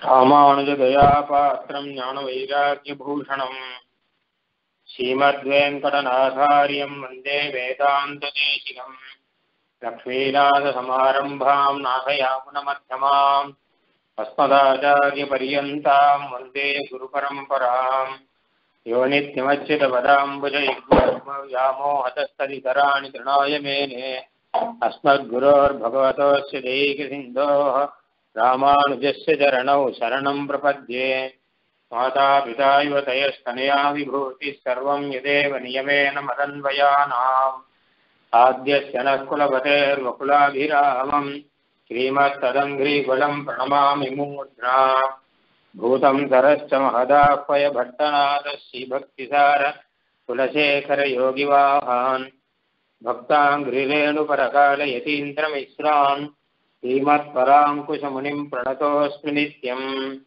ராமானுஜதயாபாத்திரம் ஞானவைராக்கியபூஷணம் ஸ்ரீமத்வேங்கடநாதாரியம் வந்தே வேதாந்ததேசிகம் லக்ஷ்மீநாதசமாரம்பாம் நாகயாமுனமध्यமாம் अस्मदाचार्यपर्यन्ताम् वन्दे गुरुपरम्पराम् यो नित्यमच्युतपदाम्बुजयुग्मव्यामोहतस्तदितराणि तृणाय मेने अस्मद्गुरोर्भगवतोऽस्य दैकसिन्धोः रामानुजस्य चरणौ शरणम् प्रपद्ये मातापिता युवतयस्तनया विभूतिः सर्वम् यदेव नियमेन मदन्वयानाम् आद्यस्य नः कुलपतेर्वकुलाभिरामम् श्रीमत्तदङ्घ्रीकुलम् प्रणमामि मूर्ध्ना भूतम् सरश्च महदाह्वय भट्टनाथः श्रीभक्तिसार कुलशेखरयोगिवाहान् भक्ताङ्घ्रिरेणुपरकालयतीन्द्रमिश्रान् श्रीमत्पराङ्कुशमुनिम् प्रणतोऽस्मि नित्यम्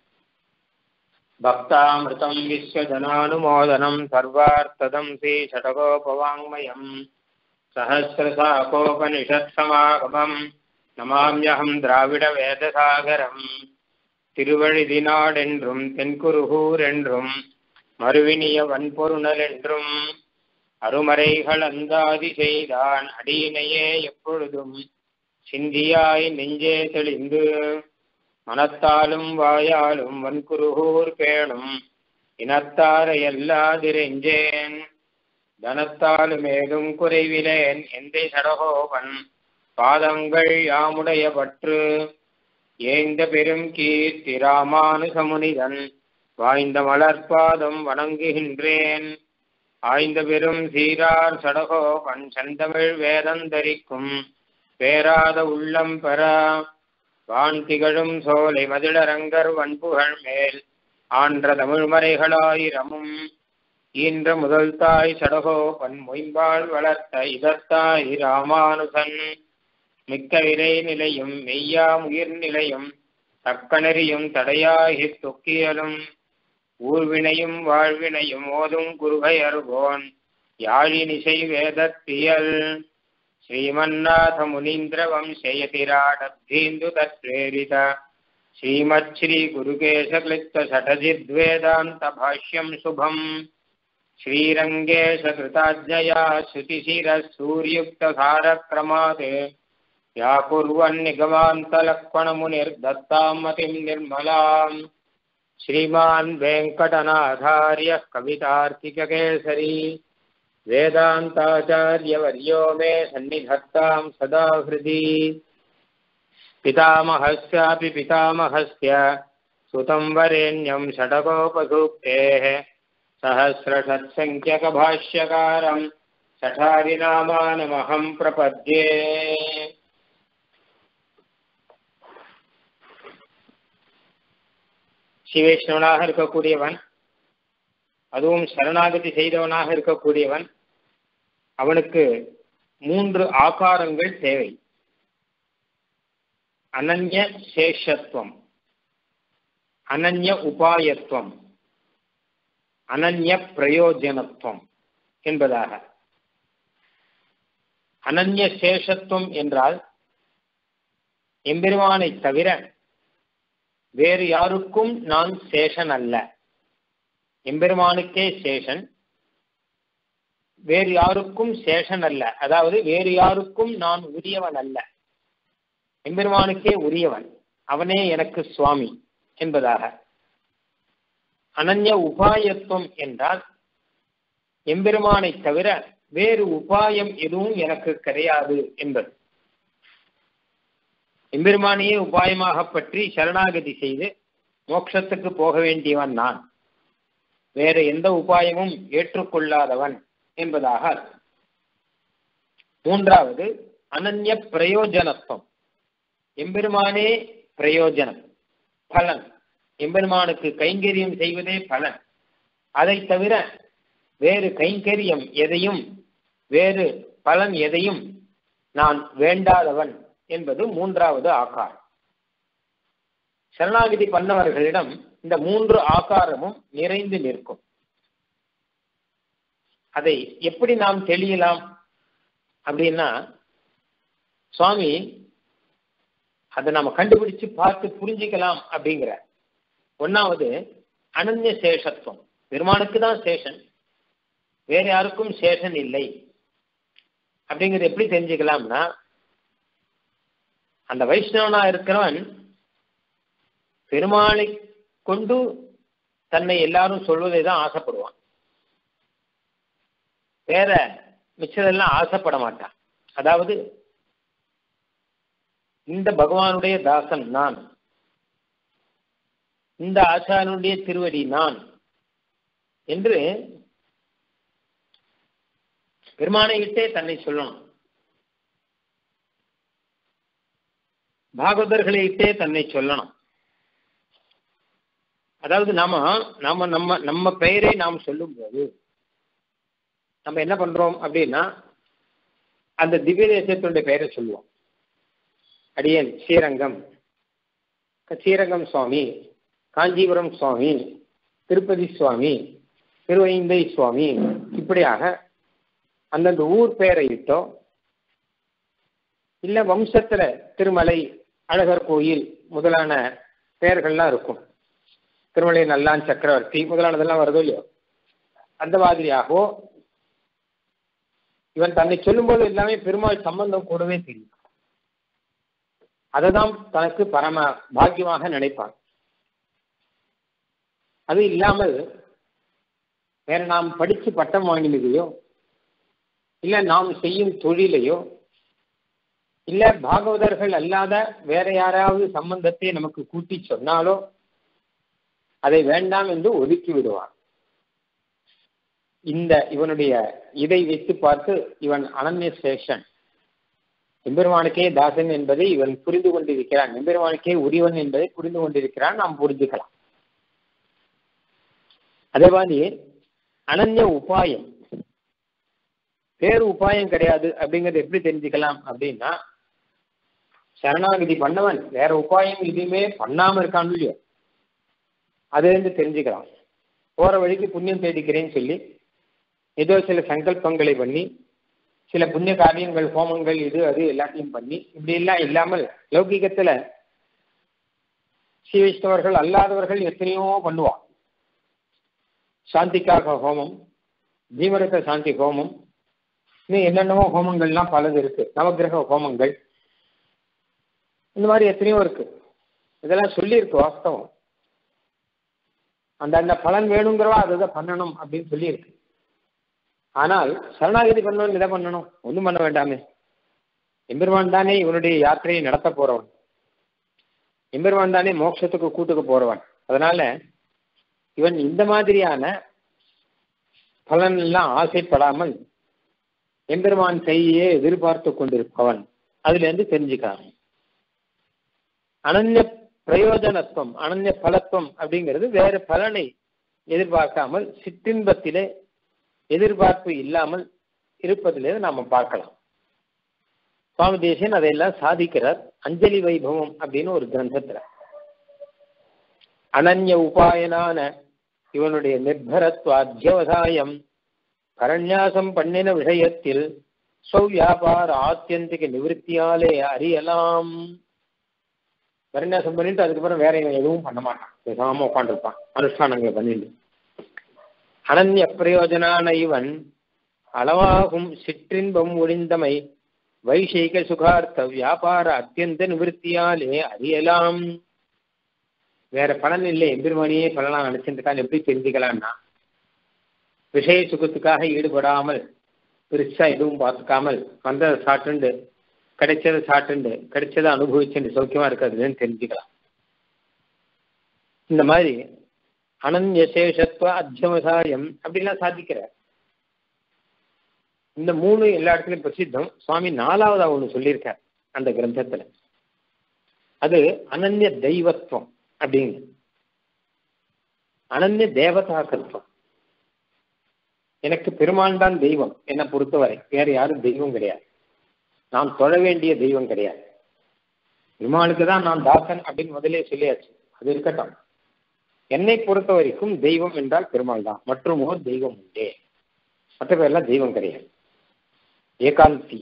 भक्तामृतम् विश्वजनानुमोदनम् सर्वार्थदम् श्रीषटकोपवाङ्मयम् सहस्रशाकोपनिषत्समागमम् நமாமியகம் திராவிட வேதசாகரம் திருவழிதினாடென்றும் தென்குருகூர் என்றும் மறுவினிய வன்பொருணல் என்றும் அருமறைகள் அந்தாதி செய்தான் அடியினையே எப்பொழுதும் சிந்தியாய் நெஞ்சே தெளிந்து மனத்தாலும் வாயாலும் வன்குருகூர் பேணும் இனத்தார எல்லாதிரெஞ்சேன் தனத்தாலும் ஏதும் குறைவிலேன் எந்தை சடகோபன் பாதங்கள் யாமுடைய பற்று ஏந்த பெரும் கீர்த்தி ராமானுசமுனிதன் வாய்ந்த மலர்பாதம் வணங்குகின்றேன் ஆய்ந்த பெரும் சீரார் சடகோபன் செந்தமிழ் வேதந்தரிக்கும் பேராத உள்ளம் பெற வான் திகழும் சோலை மதிலரங்கர் வன்புகழ் மேல் ஆன்ற தமிழ்மறைகளாயிரமும் ஈன்ற முதல் தாய் சடகோபன் மொயம்பால் வளர்த்த இதத்தாய் ராமானுசன் மிக்க விரை நிலையும் மெய்யா உயிர் நிலையும் தக்கணறியும் தடையாகி தொக்கியலும் ஊர்வினையும் வாழ்வினையும் ஓதும் குருகை அருகோன் யாழினிசை வேதத்தியல் ஸ்ரீமன்னாத முனீந்திர வம்சயதிராடத்தீந்து தத்ரேரித ஸ்ரீமத்ஸ்ரீ குருகேசக்லிப்த சடஜித்வேதாந்த பாஷ்யம் சுபம் श्रीरङ्गेशकृताज्ञया श्रुतिशिरः सूर्युक्तधारक्रमात् या कुर्वन्निगमान्तलक्ष्मणमुनिर्दत्तां मतिं निर्मलाम् श्रीमान् वेङ्कटनाथार्यः कवितार्किककेसरी वेदान्ताचार्यवर्यो मे सन्निधत्तां सदा हृदि पितामहस्यापि पितामहस्य सुतं वरेण्यं षडकोपसूक्तेः सहस्रषट्सङ्ख्यकभाष्यकारम् சட்டாரிநாமானமகம் பிரபத்யே சிவேஷ்ணவனாக இருக்கக்கூடியவன் அதுவும் சரணாகதி செய்தவனாக இருக்கக்கூடியவன் அவனுக்கு மூன்று ஆகாரங்கள் தேவை அனன்ய சேஷத்துவம் அனன்ய உபாயத்துவம் அனன்ய பிரயோஜனத்துவம் என்பதாக அனன்ய சேஷத்துவம் என்றால் எம்பெருமானை தவிர வேறு யாருக்கும் நான் சேஷன் அல்ல எம்பெருமானுக்கே சேஷன் வேறு யாருக்கும் சேஷன் அல்ல அதாவது வேறு யாருக்கும் நான் உரியவன் அல்ல எம்பெருமானுக்கே உரியவன் அவனே எனக்கு சுவாமி என்பதாக அனன்ய உபாயத்துவம் என்றால் எம்பெருமானை தவிர வேறு உபாயம் எதுவும் எனக்கு கிடையாது என்பது எம்பெருமானையே உபாயமாக பற்றி சரணாகதி செய்து மோட்சத்துக்கு போக வேண்டியவன் நான் வேற எந்த உபாயமும் ஏற்றுக்கொள்ளாதவன் என்பதாக மூன்றாவது அனன்ய பிரயோஜனத்துவம் எம்பெருமானே பிரயோஜனம் பலன் எம்பெருமானுக்கு கைங்கரியம் செய்வதே பலன் அதை தவிர வேறு கைங்கரியம் எதையும் வேறு பலன் எதையும் நான் வேண்டாதவன் என்பது மூன்றாவது ஆகாரம் சரணாகிதி பண்ணவர்களிடம் இந்த மூன்று ஆகாரமும் நிறைந்து நிற்கும் அதை எப்படி நாம் தெளியலாம் அப்படின்னா சுவாமி அதை நம்ம கண்டுபிடிச்சு பார்த்து புரிஞ்சுக்கலாம் அப்படிங்கிற ஒன்னாவது அனன்ய சேஷத்துவம் பெருமானுக்கு தான் சேஷன் வேற யாருக்கும் சேஷன் இல்லை அப்படிங்கிறது எப்படி தெரிஞ்சுக்கலாம்னா அந்த வைஷ்ணவனா இருக்கிறவன் பெருமாளை கொண்டு தன்னை எல்லாரும் சொல்வதை தான் ஆசைப்படுவான் வேற மிச்சதெல்லாம் ஆசைப்பட மாட்டான் அதாவது இந்த பகவானுடைய தாசன் நான் இந்த ஆச்சாரனுடைய திருவடி நான் என்று பெருமானை இட்டே தன்னை சொல்லணும் பாகவதர்களை இட்டே தன்னை சொல்லணும் அதாவது நாம நாம நம்ம நம்ம பெயரை நாம் சொல்லும் போது நம்ம என்ன பண்றோம் அப்படின்னா அந்த திவ்ய தேசத்தினுடைய பெயரை சொல்லுவோம் அடியேன் ஸ்ரீரங்கம் ஸ்ரீரங்கம் சுவாமி காஞ்சிபுரம் சுவாமி திருப்பதி சுவாமி திருவைந்தை சுவாமி இப்படியாக அந்தந்த ஊர் பெயரை இட்டோ இல்ல வம்சத்துல திருமலை அழகர் கோயில் முதலான பெயர்கள்லாம் இருக்கும் திருமலை நல்லான் சக்கரவர்த்தி முதலானதெல்லாம் வருதோ இல்லையோ அந்த மாதிரியாகவோ இவன் தன்னை சொல்லும்போது எல்லாமே பெருமாள் சம்பந்தம் கூடவே தெரியும் அதுதான் தனக்கு பரம பாக்கியமாக நினைப்பான் அது இல்லாமல் வேற நாம் படிச்சு பட்டம் வாங்கினதையோ இல்ல நாம் செய்யும் தொழிலையோ இல்ல பாகவதர்கள் அல்லாத வேற யாராவது சம்பந்தத்தை நமக்கு கூட்டி சொன்னாலோ அதை வேண்டாம் என்று ஒதுக்கி விடுவான் இந்த இவனுடைய இதை வைத்து பார்த்து இவன் அனன்ய சேஷன் எம்பெருமானுக்கே தாசன் என்பதை இவன் புரிந்து கொண்டிருக்கிறான் எம்பெருமானுக்கே உரியவன் என்பதை புரிந்து கொண்டிருக்கிறான் நாம் புரிஞ்சுக்கலாம் அதே மாதிரி அனன்ய உபாயம் பேர் உபாயம் கிடையாது அப்படிங்கறது எப்படி தெரிஞ்சுக்கலாம் அப்படின்னா சரணாகதி பண்ணவன் வேற உபாயம் எதுவுமே பண்ணாம இருக்கான் இல்லையோ அது இருந்து தெரிஞ்சுக்கலாம் போற வழிக்கு புண்ணியம் தேடிக்கிறேன்னு சொல்லி ஏதோ சில சங்கல்பங்களை பண்ணி சில புண்ணிய காரியங்கள் ஹோமங்கள் இது அது எல்லாத்தையும் பண்ணி இப்படி எல்லாம் இல்லாமல் லௌகிகத்துல ஸ்ரீ வைஷ்ணவர்கள் அல்லாதவர்கள் எத்தனையோ பண்ணுவான் சாந்திக்காக ஹோமம் ஜீவரத்த சாந்தி ஹோமம் இன்னும் என்னென்னவோ ஹோமங்கள்லாம் பலது இருக்கு நவகிரக ஹோமங்கள் இந்த மாதிரி எத்தனையோ இருக்கு இதெல்லாம் சொல்லியிருக்கு வாஸ்தவம் அந்த அந்த பலன் வேணுங்கிறவா அதுதான் பண்ணணும் அப்படின்னு சொல்லியிருக்கு ஆனால் சரணாகதி பண்ணணும் இதை பண்ணணும் ஒன்றும் பண்ண வேண்டாமே எம்பெருமான் தானே இவனுடைய யாத்திரையை நடத்த போறவன் எம்பெருமான் தானே மோட்சத்துக்கு கூட்டுக்கு போறவன் அதனால இவன் இந்த மாதிரியான பலன் எல்லாம் ஆசைப்படாமல் எம்பெருமான் கையே எதிர்பார்த்து கொண்டிருப்பவன் அதுல இருந்து தெரிஞ்சுக்கலாம் அனன்ய பிரயோஜனத்துவம் அனன்ய பலத்துவம் அப்படிங்கிறது வேற பலனை எதிர்பார்க்காமல் சிற்றின்பத்திலே எதிர்பார்ப்பு இல்லாமல் இருப்பதிலே நாம பார்க்கலாம் சுவாமி தேசியன் அதையெல்லாம் சாதிக்கிறார் அஞ்சலி வைபவம் அப்படின்னு ஒரு கிரந்தத்துல அனன்ய உபாயனான இவனுடைய நிர்பரத்துவ அத்தியவசாயம் கரண்யாசம் பண்ணின விஷயத்தில் சௌவியாபார ஆத்தியந்திக நிவர்த்தியாலே அறியலாம் கரண்யாசம் பண்ணிட்டு அதுக்கப்புறம் வேற இவன் எதுவும் பண்ண மாட்டான் பேசாம உட்காந்துருப்பான் அனுஷ்டானங்களை பண்ணிட்டு அனன்ய பிரயோஜனான இவன் அளவாகும் சிற்றின்பம் ஒளிந்தமை வைஷேக சுகார்த்த வியாபார அத்தியந்த நிவர்த்தியாலே அறியலாம் வேற பலன் இல்லை எம்பெருமானியே பலனா நினைச்சிருக்கான் எப்படி தெரிஞ்சுக்கலாம்னா விஷய சுகத்துக்காக ஈடுபடாமல் பெருசா எதுவும் பார்த்துக்காமல் வந்ததை சாட்டுண்டு கிடைச்சதை சாட்டுண்டு கிடைச்சதை அனுபவிச்சுண்டு சௌக்கியமா இருக்கிறதுன்னு தெரிஞ்சுக்கலாம் இந்த மாதிரி அனன்ய சேஷத்துவ அத்தியவசாயம் அப்படிலாம் சாதிக்கிறார் இந்த மூணு எல்லா இடத்துலையும் பிரசித்தம் சுவாமி நாலாவதா ஒண்ணு சொல்லியிருக்கார் அந்த கிரந்தத்துல அது அனன்ய தெய்வத்துவம் அப்படிங்க அனன்ய தேவதாக்கத்துவம் எனக்கு பெருமான் தான் தெய்வம் என்னை பொறுத்தவரை வேற யாரும் தெய்வம் கிடையாது நான் தொழ வேண்டிய தெய்வம் கிடையாது பெருமாளுக்கு தான் நான் தாசன் அப்படின்னு முதலே சொல்லியாச்சு அது இருக்கட்டும் என்னை பொறுத்த வரைக்கும் தெய்வம் என்றால் பெருமாள் தான் மற்றும் ஒரு தெய்வம் உண்டே மற்ற பேர்லாம் தெய்வம் கிடையாது ஏகாந்தி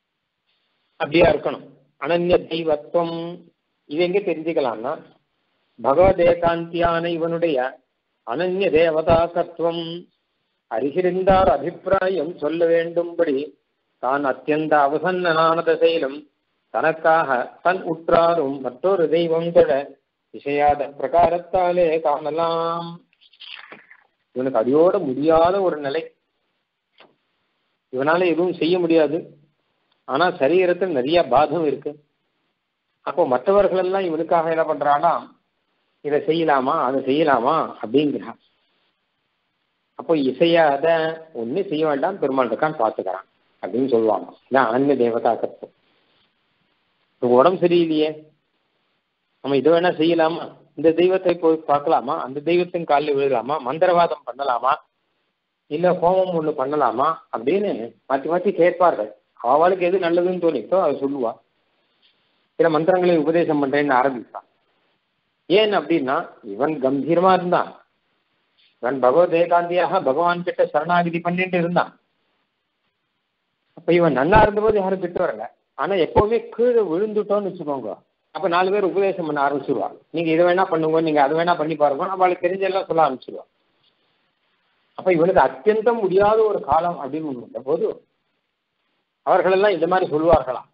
அப்படியா இருக்கணும் அனன்ய தெய்வத்துவம் இது எங்க தெரிஞ்சுக்கலாம்னா பகவதேகாந்தியான இவனுடைய அனன்ய தேவதா தத்துவம் அறிகிருந்தார் அபிப்பிராயம் சொல்ல வேண்டும்படி தான் அத்தியந்த அவசன்னனான தசையிலும் தனக்காக தன் உற்றாரும் மற்றொரு தெய்வம் தொட விஷயாத பிரகாரத்தாலே காணலாம் இவனுக்கு அடியோட முடியாத ஒரு நிலை இவனால எதுவும் செய்ய முடியாது ஆனா சரீரத்தில் நிறைய பாதம் இருக்கு அப்போ மற்றவர்கள் எல்லாம் இவனுக்காக என்ன பண்றானா இதை செய்யலாமா அதை செய்யலாமா அப்படிங்கிறான் அப்போ இசையாத ஒண்ணு செய்ய வேண்டாம் பெருமாள் இருக்கான்னு பார்த்துக்கிறான் அப்படின்னு சொல்லுவாங்க இதான் அனன்ய தேவதா தத்துவம் இப்போ உடம்பு சரியில்லையே நம்ம இதை வேணா செய்யலாமா இந்த தெய்வத்தை போய் பார்க்கலாமா அந்த தெய்வத்தின் காலில் விழுகலாமா மந்திரவாதம் பண்ணலாமா இல்ல ஹோமம் ஒண்ணு பண்ணலாமா அப்படின்னு மாற்றி மாற்றி கேட்பார்கள் அவளுக்கு எது நல்லதுன்னு தோணித்தோ அதை சொல்லுவா சில மந்திரங்களை உபதேசம் பண்றேன்னு ஆரம்பிப்பான் ஏன் அப்படின்னா இவன் கம்பீரமா இருந்தான் இவன் பகவத் ஏகாந்தியாக பகவான் கிட்ட சரணாகிதி பண்ணிட்டு இருந்தான் அப்ப இவன் நல்லா இருந்தபோது யாரும் திட்டு வரல ஆனா எப்பவுமே கீழே விழுந்துட்டோம்னு வச்சுக்கோங்க அப்ப நாலு பேர் உபதேசம் பண்ண ஆரம்பிச்சிருவா நீங்க இதை வேணா பண்ணுங்க நீங்க அதை வேணா பண்ணி பாருங்க அவளுக்கு தெரிஞ்செல்லாம் சொல்ல ஆரம்பிச்சிருவா அப்ப இவனுக்கு அத்தியந்தம் முடியாத ஒரு காலம் அப்படின்னு ஒண்ணு வந்த போது அவர்கள் எல்லாம் இந்த மாதிரி சொல்லுவார்களாம்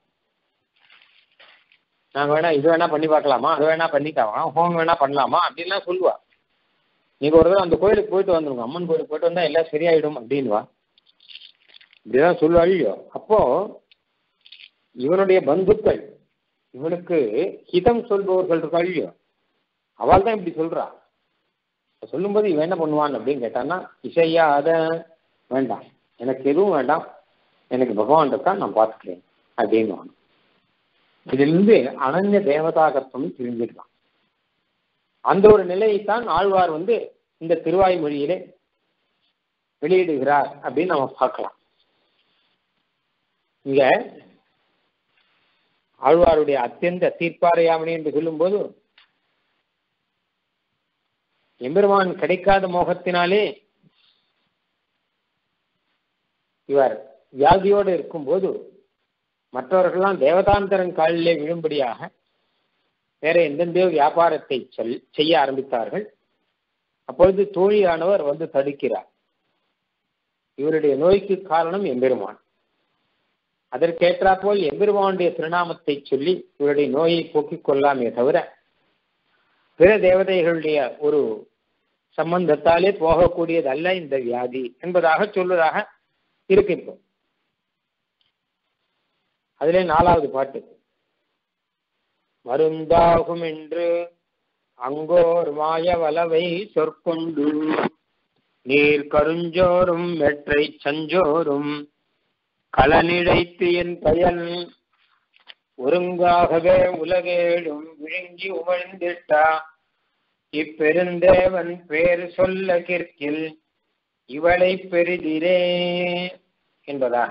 நாங்க வேணா இது வேணா பண்ணி பார்க்கலாமா அது வேணா பண்ணிட்டாமா ஹோம் வேணா பண்ணலாமா அப்படின்லாம் சொல்லுவா நீங்க ஒரு தடவை அந்த கோயிலுக்கு போயிட்டு வந்துருங்க அம்மன் கோயிலுக்கு போயிட்டு வந்தா எல்லாம் சரியாயிடும் அப்படின்வா இப்படிதான் சொல்லுவா இல்லையோ அப்போ இவனுடைய பந்துக்கள் இவனுக்கு ஹிதம் சொல்பவர்கள் இருக்கா இல்லையோ அவள் தான் இப்படி சொல்றா சொல்லும்போது இவன் என்ன பண்ணுவான் அப்படின்னு கேட்டான்னா இசையா அத வேண்டாம் எனக்கு எதுவும் வேண்டாம் எனக்கு பகவான் இருக்கா நான் பார்த்துக்கிறேன் அப்படின்னு இதிலிருந்து அனன்ய தேவதாகத்துவம் தெரிஞ்சுக்கலாம் அந்த ஒரு நிலையைத்தான் ஆழ்வார் வந்து இந்த திருவாய்மொழியிலே வெளியிடுகிறார் அப்படின்னு நம்ம பார்க்கலாம் இங்க ஆழ்வாருடைய அத்தியந்த தீர்ப்பாரையாமணி என்று சொல்லும்போது எம்பெருமான் கிடைக்காத மோகத்தினாலே இவர் வியாதியோடு இருக்கும்போது மற்றவர்கள்லாம் தேவதாந்தரன் காலிலே விழும்படியாக வேற எந்தெந்தோ வியாபாரத்தை சொல் செய்ய ஆரம்பித்தார்கள் அப்பொழுது தோழியானவர் வந்து தடுக்கிறார் இவருடைய நோய்க்கு காரணம் எம்பெருமான் அதற்கேற்றாற்போல் எம்பெருமானுடைய திருநாமத்தை சொல்லி இவருடைய நோயை போக்கிக் கொள்ளாமே தவிர பிற தேவதைகளுடைய ஒரு சம்பந்தத்தாலே போகக்கூடியதல்ல இந்த வியாதி என்பதாக சொல்வதாக இருக்கு இப்போ அதிலே நாலாவது பாட்டு மருந்தாகும் என்று அங்கோர் மாய வலவை சொற்கொண்டு நீர் கருஞ்சோறும் வெற்றை சஞ்சோறும் களனிழைத்து என் பயன் ஒருங்காகவே உலகேடும் விழுங்கி உமிழ்ந்திட்டா இப்பெருந்தேவன் பேர் சொல்ல கிற்கில் இவளை பெரிதிரே என்பதாக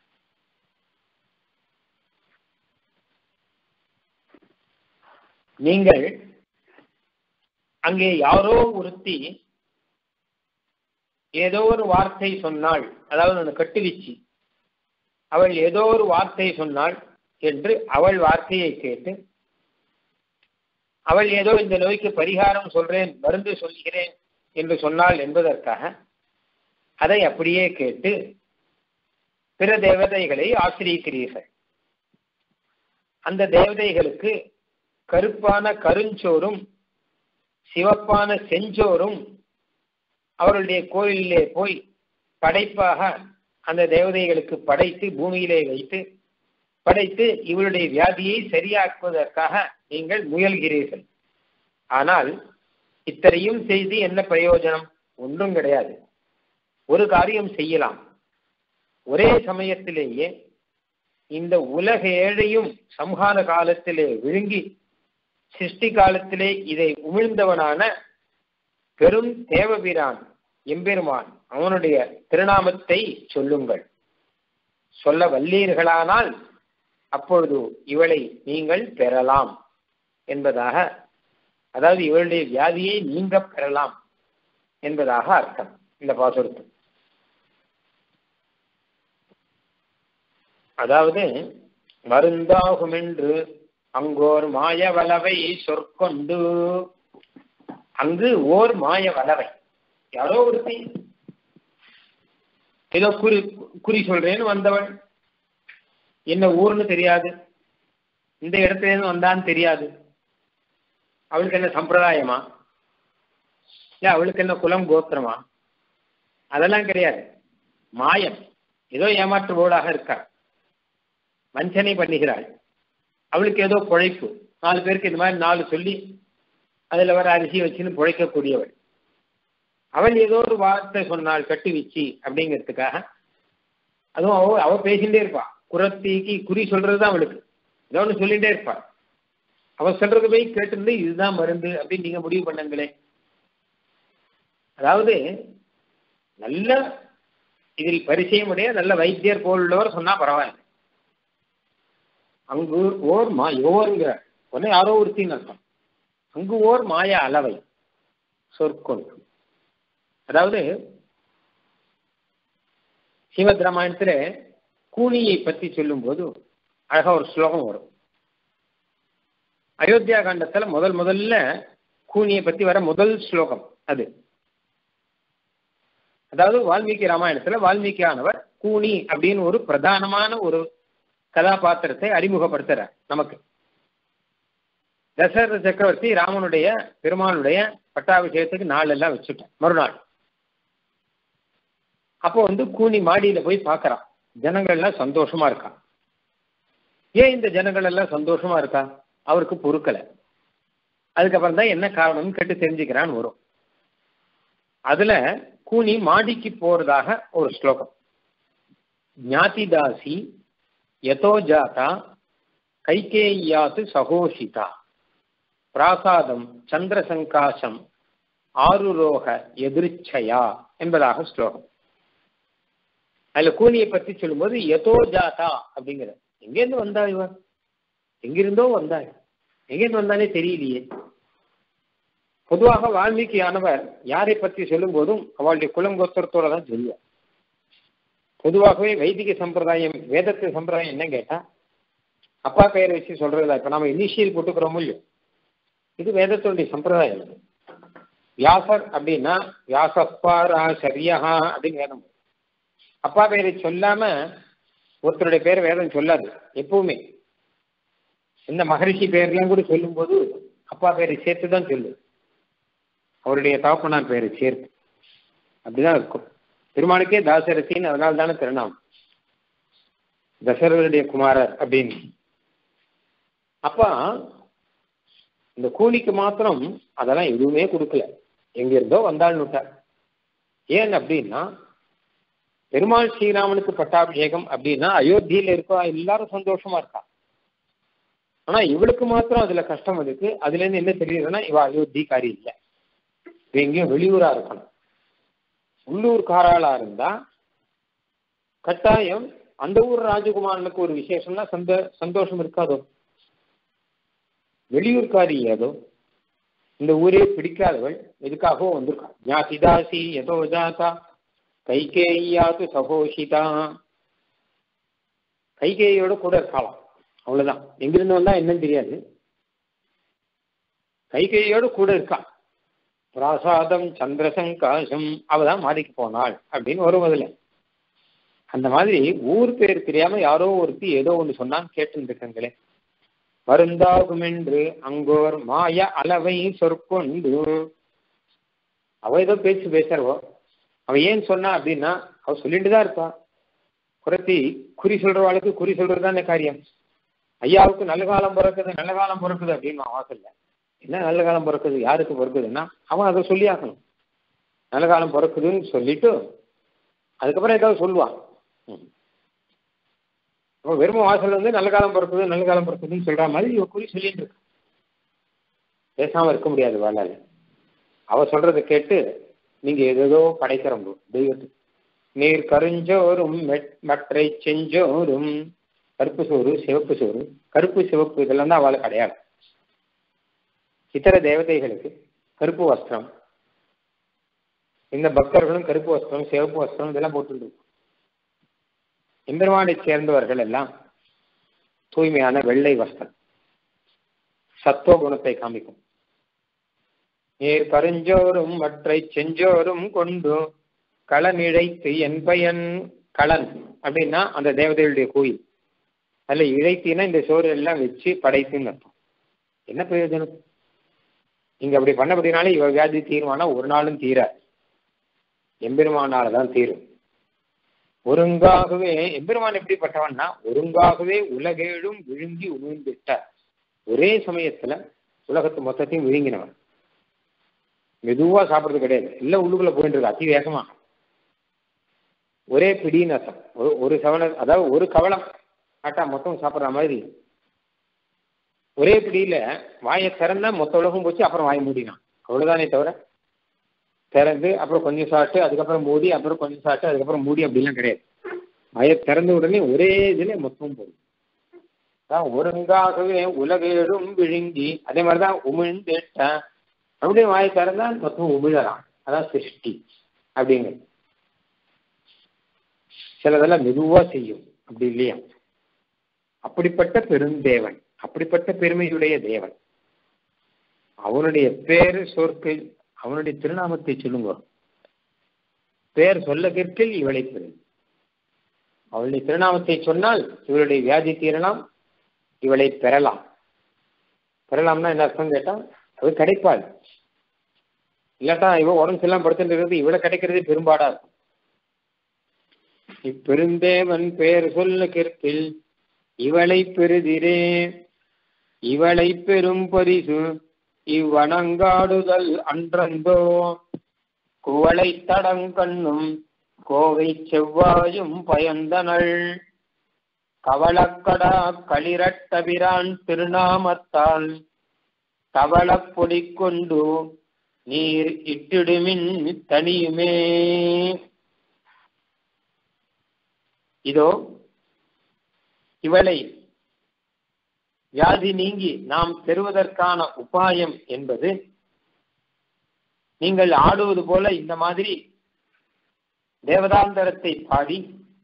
நீங்கள் அங்கே யாரோ ஒருத்தி ஏதோ ஒரு வார்த்தை சொன்னாள் அதாவது அந்த கட்டுவீச்சு அவள் ஏதோ ஒரு வார்த்தை சொன்னாள் என்று அவள் வார்த்தையை கேட்டு அவள் ஏதோ இந்த நோய்க்கு பரிகாரம் சொல்றேன் மருந்து சொல்கிறேன் என்று சொன்னாள் என்பதற்காக அதை அப்படியே கேட்டு பிற தேவதைகளை ஆசிரியிக்கிறீர்கள் அந்த தேவதைகளுக்கு கருப்பான கருஞ்சோறும் சிவப்பான செஞ்சோறும் அவர்களுடைய கோயிலிலே போய் படைப்பாக அந்த தேவதைகளுக்கு படைத்து பூமியிலே வைத்து படைத்து இவருடைய வியாதியை சரியாக்குவதற்காக நீங்கள் முயல்கிறீர்கள் ஆனால் இத்தனையும் செய்து என்ன பிரயோஜனம் ஒன்றும் கிடையாது ஒரு காரியம் செய்யலாம் ஒரே சமயத்திலேயே இந்த உலக ஏழையும் சம்ஹார காலத்திலே விழுங்கி சிருஷ்டி காலத்திலே இதை உமிழ்ந்தவனான பெரும் தேவபிரான் எம்பெருமான் அவனுடைய திருநாமத்தை சொல்லுங்கள் சொல்ல வல்லீர்களானால் அப்பொழுது இவளை நீங்கள் பெறலாம் என்பதாக அதாவது இவளுடைய வியாதியை நீங்க பெறலாம் என்பதாக அர்த்தம் இந்த பாசுரத்து அதாவது மருந்தாகும் என்று அங்கோர் மாயவலவை சொற்கொண்டு அங்கு ஓர் மாய வளவை யாரோ ஒருத்தி ஏதோ குறி குறி சொல்றேன்னு வந்தவள் என்ன ஊர்னு தெரியாது இந்த இடத்துல இருந்து வந்தான்னு தெரியாது அவளுக்கு என்ன சம்பிரதாயமா இல்ல அவளுக்கு என்ன குலம் கோத்திரமா அதெல்லாம் கிடையாது மாயம் ஏதோ ஏமாற்றுபவளாக இருக்காள் வஞ்சனை பண்ணுகிறாள் அவளுக்கு ஏதோ குழைப்பு நாலு பேருக்கு இந்த மாதிரி நாலு சொல்லி அதுல வர அரிசி வச்சுன்னு பிழைக்கக்கூடியவள் அவள் ஏதோ ஒரு வார்த்தை சொன்னாள் கட்டி வச்சு அப்படிங்கிறதுக்காக அதுவும் அவ அவ பேசிட்டே இருப்பா குரத்திக்கு குறி சொல்றதுதான் அவளுக்கு ஏதோ ஒன்று சொல்லிட்டே இருப்பா அவ சொல்றது போய் கேட்டிருந்து இதுதான் மருந்து அப்படின்னு நீங்க முடிவு பண்ணுங்களே அதாவது நல்ல இதில் பரிச்சயமுடைய நல்ல வைத்தியர் போலுள்ளவர் சொன்னா பரவாயில்லை அங்கு ஓர் மா ஓருங்கிற ஒன்னே யாரோ ஒருத்தின்னு அர்த்தம் அங்கு ஓர் மாய அளவை சொற்கொண்டு அதாவது ஸ்ரீமத் ராமாயணத்துல கூனியை பத்தி சொல்லும் போது அழகா ஒரு ஸ்லோகம் வரும் அயோத்தியா காண்டத்துல முதல் முதல்ல கூனியை பத்தி வர முதல் ஸ்லோகம் அது அதாவது வால்மீகி ராமாயணத்துல வால்மீகி ஆனவர் கூனி அப்படின்னு ஒரு பிரதானமான ஒரு கதாபாத்திரத்தை அறிமுகப்படுத்துறார் நமக்கு தசரத சக்கரவர்த்தி ராமனுடைய பெருமானுடைய பட்டாபிஷேகத்துக்கு நாள் எல்லாம் வச்சுட்டேன் மறுநாள் அப்போ வந்து கூனி மாடியில போய் பார்க்கறான் ஜனங்கள் எல்லாம் சந்தோஷமா இருக்கா ஏன் இந்த ஜனங்கள் எல்லாம் சந்தோஷமா இருக்கா அவருக்கு பொறுக்கல அதுக்கப்புறம் தான் என்ன காரணம்னு கேட்டு தெரிஞ்சுக்கிறான்னு வரும் அதுல கூனி மாடிக்கு போறதாக ஒரு ஸ்லோகம் ஞாதிதாசி யதோ ஜாதா கைகேயாத்து சகோஷிதா பிராசாதம் சந்திரசங்காசம் ஆருரோக எதிர்ச்சயா என்பதாக ஸ்லோகம் அதுல கூனியை பத்தி சொல்லும்போது எதோ ஜாதா அப்படிங்கிற எங்கேருந்து வந்தா இவன் எங்கிருந்தோ வந்தா எங்கேருந்து வந்தானே தெரியலையே பொதுவாக வால்மீகியானவர் யாரை பற்றி சொல்லும் போதும் அவளுடைய குலங்கோத்திரத்தோட தான் சொல்லுவார் பொதுவாகவே வைதிக சம்பிரதாயம் வேதத்து சம்பிரதாயம் என்ன கேட்டா அப்பா பெயரை வச்சு சொல்றதா இப்ப நம்ம இனிஷியல் போட்டுக்கிறோமோ இல்லையோ இது வேதத்தினுடைய சம்பிரதாயம் இது வியாசர் அப்படின்னா வியாசப்பாரா சரியா அப்படின்னு வேதம் அப்பா பெயரை சொல்லாம ஒருத்தருடைய பேரை வேதம் சொல்லாது எப்பவுமே இந்த மகரிஷி பெயர்லாம் கூட சொல்லும்போது அப்பா பெயரை சேர்த்து தான் சொல்லு அவருடைய தகப்பனார் பெயரை சேர்த்து அப்படிதான் இருக்கும் பெருமாளுக்கே தாசரசின்னு அதனால தானே திருநாமம் தசரதனுடைய குமாரர் அப்படின்னு அப்பா இந்த கூலிக்கு மாத்திரம் அதெல்லாம் எதுவுமே கொடுக்கல எங்க இருந்தோ வந்தாள்னு விட்டார் ஏன் அப்படின்னா பெருமாள் ஸ்ரீராமனுக்கு பட்டாபிஷேகம் அப்படின்னா அயோத்தியில இருக்கா எல்லாரும் சந்தோஷமா இருக்கா ஆனா இவளுக்கு மாத்திரம் அதுல கஷ்டம் இருக்கு அதுல இருந்து என்ன தெரியுதுன்னா இவ அயோத்திக்காரி இல்லை இவ எங்கேயும் வெளியூரா இருக்கணும் உள்ளூர்காராளா இருந்தா கட்டாயம் அந்த ஊர் ராஜகுமாரனுக்கு ஒரு விசேஷம்னா சந்த சந்தோஷம் இருக்காதோ வெளியூர்காரி ஏதோ இந்த ஊரே பிடிக்காதவள் எதுக்காகவோ வந்திருக்கா ஞாசிதாசி எதோ ஜாதா கைகேயாத்து சகோஷிதா கைகேயோட கூட இருக்கலாம் அவ்வளவுதான் எங்கிருந்து வந்தா என்னன்னு தெரியாது கைகேயோட கூட இருக்கா பிராசாதம் சந்திரசங்காசம் அவதான் மாடிக்கு போனாள் அப்படின்னு வரும் அதுல அந்த மாதிரி ஊர் பேர் தெரியாம யாரோ ஒருத்தி ஏதோ ஒண்ணு சொன்னான்னு கேட்டு இருக்காங்களே வருந்தாகும் என்று அங்கோர் மாய அளவை சொற்கொண்டு அவ ஏதோ பேச்சு பேசுறவோ அவ ஏன் சொன்னா அப்படின்னா அவ சொல்லிட்டு தான் இருப்பா குரத்தி குறி சொல்றவாளுக்கு குறி சொல்றதுதானே காரியம் ஐயாவுக்கு நல்ல காலம் பிறக்குது நல்ல காலம் பிறக்குது அப்படின்னு வாசல்ல என்ன நல்ல காலம் பிறக்குது யாருக்கு பிறக்குதுன்னா அவன் அதை சொல்லி ஆகணும் நல்ல காலம் பிறக்குதுன்னு சொல்லிட்டு அதுக்கப்புறம் ஏதாவது சொல்லுவான் அவன் வெறும் வாசல் வந்து நல்ல காலம் பிறக்குது நல்ல காலம் பிறக்குதுன்னு சொல்ற மாதிரி இவ குறி சொல்லிட்டு இருக்கு பேசாம இருக்க முடியாது வாழால அவ சொல்றதை கேட்டு நீங்க ஏதேதோ படைக்கிறவங்க தெய்வத்துக்கு நீர் கருஞ்சோறும் மற்றை செஞ்சோறும் கருப்பு சோறு சிவப்பு சோறு கருப்பு சிவப்பு இதெல்லாம் தான் அவளுக்கு அடையாளம் இத்தர தேவதைகளுக்கு கருப்பு வஸ்திரம் இந்த பக்தர்களும் கருப்பு வஸ்திரம் சிவப்பு வஸ்திரம் இதெல்லாம் போட்டு எம்பெருமானை சேர்ந்தவர்கள் எல்லாம் தூய்மையான வெள்ளை வஸ்திரம் சத்துவ குணத்தை காமிக்கும் நீர் கருஞ்சோறும் மற்றை செஞ்சோறும் கொண்டு களன் இழைத்து என் பயன் களன் அப்படின்னா அந்த தேவதைகளுடைய கோயில் அதுல இழைத்தினா இந்த சோறு எல்லாம் வச்சு படைத்துன்னு அர்த்தம் என்ன பிரயோஜனம் நீங்க அப்படி பண்ணபடினாலே இவ வியாதி தீர்மானா ஒரு நாளும் தீர எம்பெருமானால தான் தீரும் ஒருங்காகவே எம்பெருமான் எப்படிப்பட்டவன்னா ஒருங்காகவே உலகேழும் விழுங்கி உமிழ்ந்துட்ட ஒரே சமயத்துல உலகத்து மொத்தத்தையும் விழுங்கினவன் மெதுவா சாப்பிடுறது கிடையாது எல்லாம் உள்ளுக்குள்ள போயிட்டு இருக்கு அதி வேகமா ஒரே பிடின்னு அர்த்தம் ஒரு ஒரு சவண அதாவது ஒரு கவலம் ஆட்டா மொத்தம் சாப்பிட்ற மாதிரி ஒரே பிடியில வாயை திறந்தா மொத்த உலகம் போச்சு அப்புறம் வாயை மூடினான் அவ்வளவுதானே தவிர திறந்து அப்புறம் கொஞ்சம் சாப்பிட்டு அதுக்கப்புறம் மூடி அப்புறம் கொஞ்சம் சாப்பிட்டு அதுக்கப்புறம் மூடி அப்படிலாம் கிடையாது வாயை திறந்த உடனே ஒரே இதுல மொத்தம் போகும் அதான் ஒருங்காகவே உலகேடும் விழுங்கி அதே மாதிரிதான் உமிழ்ந்துட்ட அப்படியே வாயை திறந்தா மொத்தம் உமிழலாம் அதான் சிருஷ்டி அப்படிங்கிறது சிலதெல்லாம் மெதுவா செய்யும் அப்படி இல்லையா அப்படிப்பட்ட பெருந்தேவன் அப்படிப்பட்ட பெருமையுடைய தேவன் அவனுடைய பேரு சொற்கள் அவனுடைய திருநாமத்தை சொல்லுங்க பேர் சொல்ல கற்கில் இவளை பெறும் அவளுடைய திருநாமத்தை சொன்னால் இவளுடைய வியாதி தீரலாம் இவளை பெறலாம் பெறலாம்னா என்ன அர்த்தம் கேட்டா அது கிடைப்பாள் இல்லாட்டா இவ உடம்பு செல்லாம் படுத்துட்டு இருக்கிறது இவளை கிடைக்கிறதே பெரும்பாடா இருக்கும் இப்பெருந்தேவன் பேர் சொல்ல கற்கில் இவளை பெறுதிரே இவளை பெரும் பரிசு இவ்வணங்காடுதல் அன்றந்தோ குவளை தடங்கண்ணும் கோவை செவ்வாயும் பயந்தனள் கவளக்கடா களிரட்டபிரான் திருநாமத்தால் தவளப் பொடி கொண்டு நீர் இட்டிடுமின் தனியுமே இதோ இவளை வியாதி நீங்கி நாம் பெறுவதற்கான உபாயம் என்பது நீங்கள் ஆடுவது போல இந்த மாதிரி தேவதாந்தரத்தை பாடி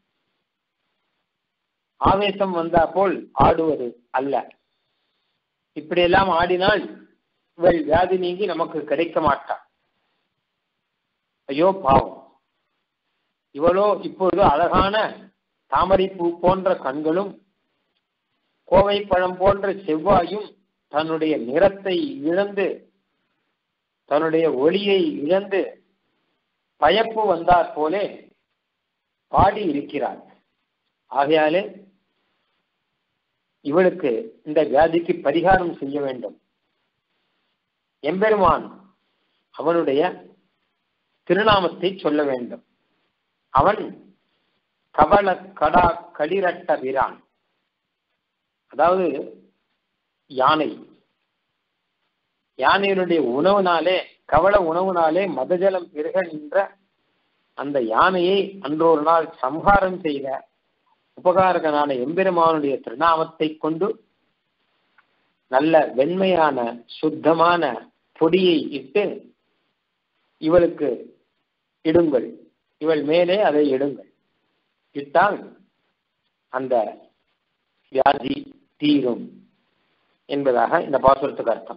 ஆவேசம் வந்தா போல் ஆடுவது அல்ல இப்படியெல்லாம் ஆடினால் இவள் வியாதி நீங்கி நமக்கு கிடைக்க மாட்டாள் ஐயோ பாவம் இவளோ இப்பொழுது அழகான தாமரை பூ போன்ற கண்களும் கோவை பழம் போன்ற செவ்வாயும் தன்னுடைய நிறத்தை இழந்து தன்னுடைய ஒளியை இழந்து பயப்பு வந்தாற் போலே பாடி இருக்கிறார் ஆகையாலே இவளுக்கு இந்த வியாதிக்கு பரிகாரம் செய்ய வேண்டும் எம்பெருமான் அவனுடைய திருநாமத்தை சொல்ல வேண்டும் அவன் கவல கடா களிரட்ட வீரான் அதாவது யானை யானையினுடைய உணவுனாலே கவல உணவுனாலே மதஜலம் பெருக நின்ற அந்த யானையை அன்றொரு நாள் சம்ஹாரம் செய்த உபகாரகனான எம்பெருமானுடைய திருநாமத்தை கொண்டு நல்ல வெண்மையான சுத்தமான பொடியை இட்டு இவளுக்கு இடுங்கள் இவள் மேலே அதை இடுங்கள் இட்டால் அந்த வியாதி தீரும் என்பதாக இந்த பாசுரத்துக்கு அர்த்தம்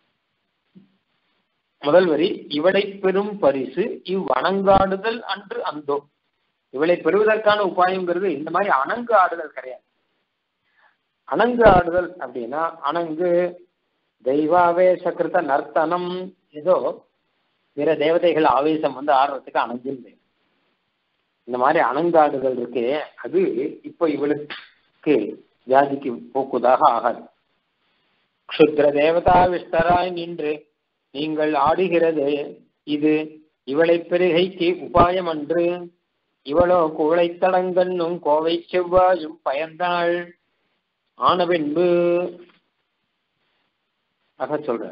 முதல் வரி இவளை பெரும் பரிசு இவ் அணங்காடுதல் அன்று அந்தோ இவளை பெறுவதற்கான உபாயங்கிறது இந்த மாதிரி அணங்கு ஆடுதல் கிடையாது அணங்கு ஆடுதல் அப்படின்னா அணங்கு தெய்வாவேசகிருத நர்த்தனம் ஏதோ பிற தேவதைகள் ஆவேசம் வந்து ஆடுறதுக்கு அணங்குன்னு இந்த மாதிரி அணங்காடுதல் இருக்கு அது இப்போ இவளுக்கு வியாதிக்கு போக்குவதாக ஆகாது க்ஷுத்ர தேவதா விஷ்டராய் நின்று நீங்கள் ஆடுகிறது இது இவளை பெருகைக்கு உபாயம் அன்று இவளோ குவளைத்தடங்கன்னும் கோவை செவ்வாயும் பயந்தாள் ஆன பின்பு ஆக சொல்ற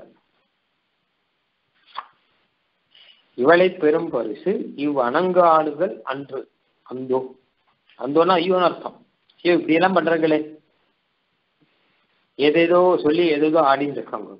இவளை பெரும் பரிசு இவ் அணங்கு ஆடுதல் அன்று அந்தோ அந்தோன்னா ஐயோன்னு அர்த்தம் ஐயோ இப்படி எல்லாம் பண்றாங்களே ஏதேதோ சொல்லி ஏதேதோ ஆடின்னு இருக்காங்க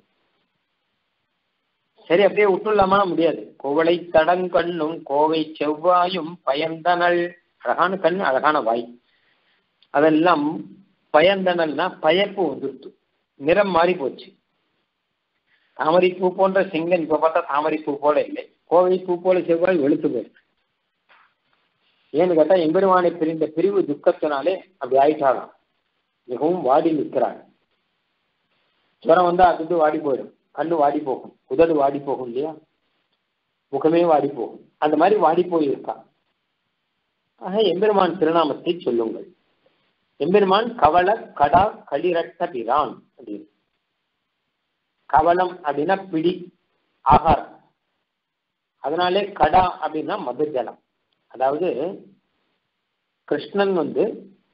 சரி அப்படியே விட்டுலாமா முடியாது கோவளை தடங்கண்ணும் கோவை செவ்வாயும் பயந்தனள் அழகான கண் அழகான வாய் அதெல்லாம் பயந்தனல்னா பயப்பு வந்துருத்து நிறம் மாறி போச்சு தாமரைப்பூ போன்ற சிங்கன் இப்ப பார்த்தா தாமரைப்பூ போல இல்லை கோவை பூ போல செவ்வாய் வெளுத்து போயிருக்கு ஏன்னு கேட்டா எம்பெருமானை பிரிந்த பிரிவு துக்கத்தினாலே அப்படி ஆயிட்டாராம் மிகவும் வாடி நிற்கிறார் ஜுரம் வந்தா அது வாடி போயிடும் கண்ணு வாடி போகும் உதடு வாடி போகும் இல்லையா முகமே வாடி போகும் அந்த மாதிரி வாடி போயிருக்கா ஆக எம்பெருமான் திருநாமத்தை சொல்லுங்கள் எம்பெருமான் கவல கடா களிரட்ட பிரான் அப்படின்னு கவலம் அப்படின்னா பிடி ஆகாரம் அதனாலே கடா அப்படின்னா மது ஜலம் அதாவது கிருஷ்ணன் வந்து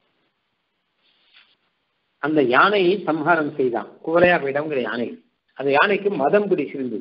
அந்த யானையை சம்ஹாரம் செய்தான் குவலையாவிடம்ங்கிற யானை அந்த யானைக்கு மதம் பிடிச்சிருந்தது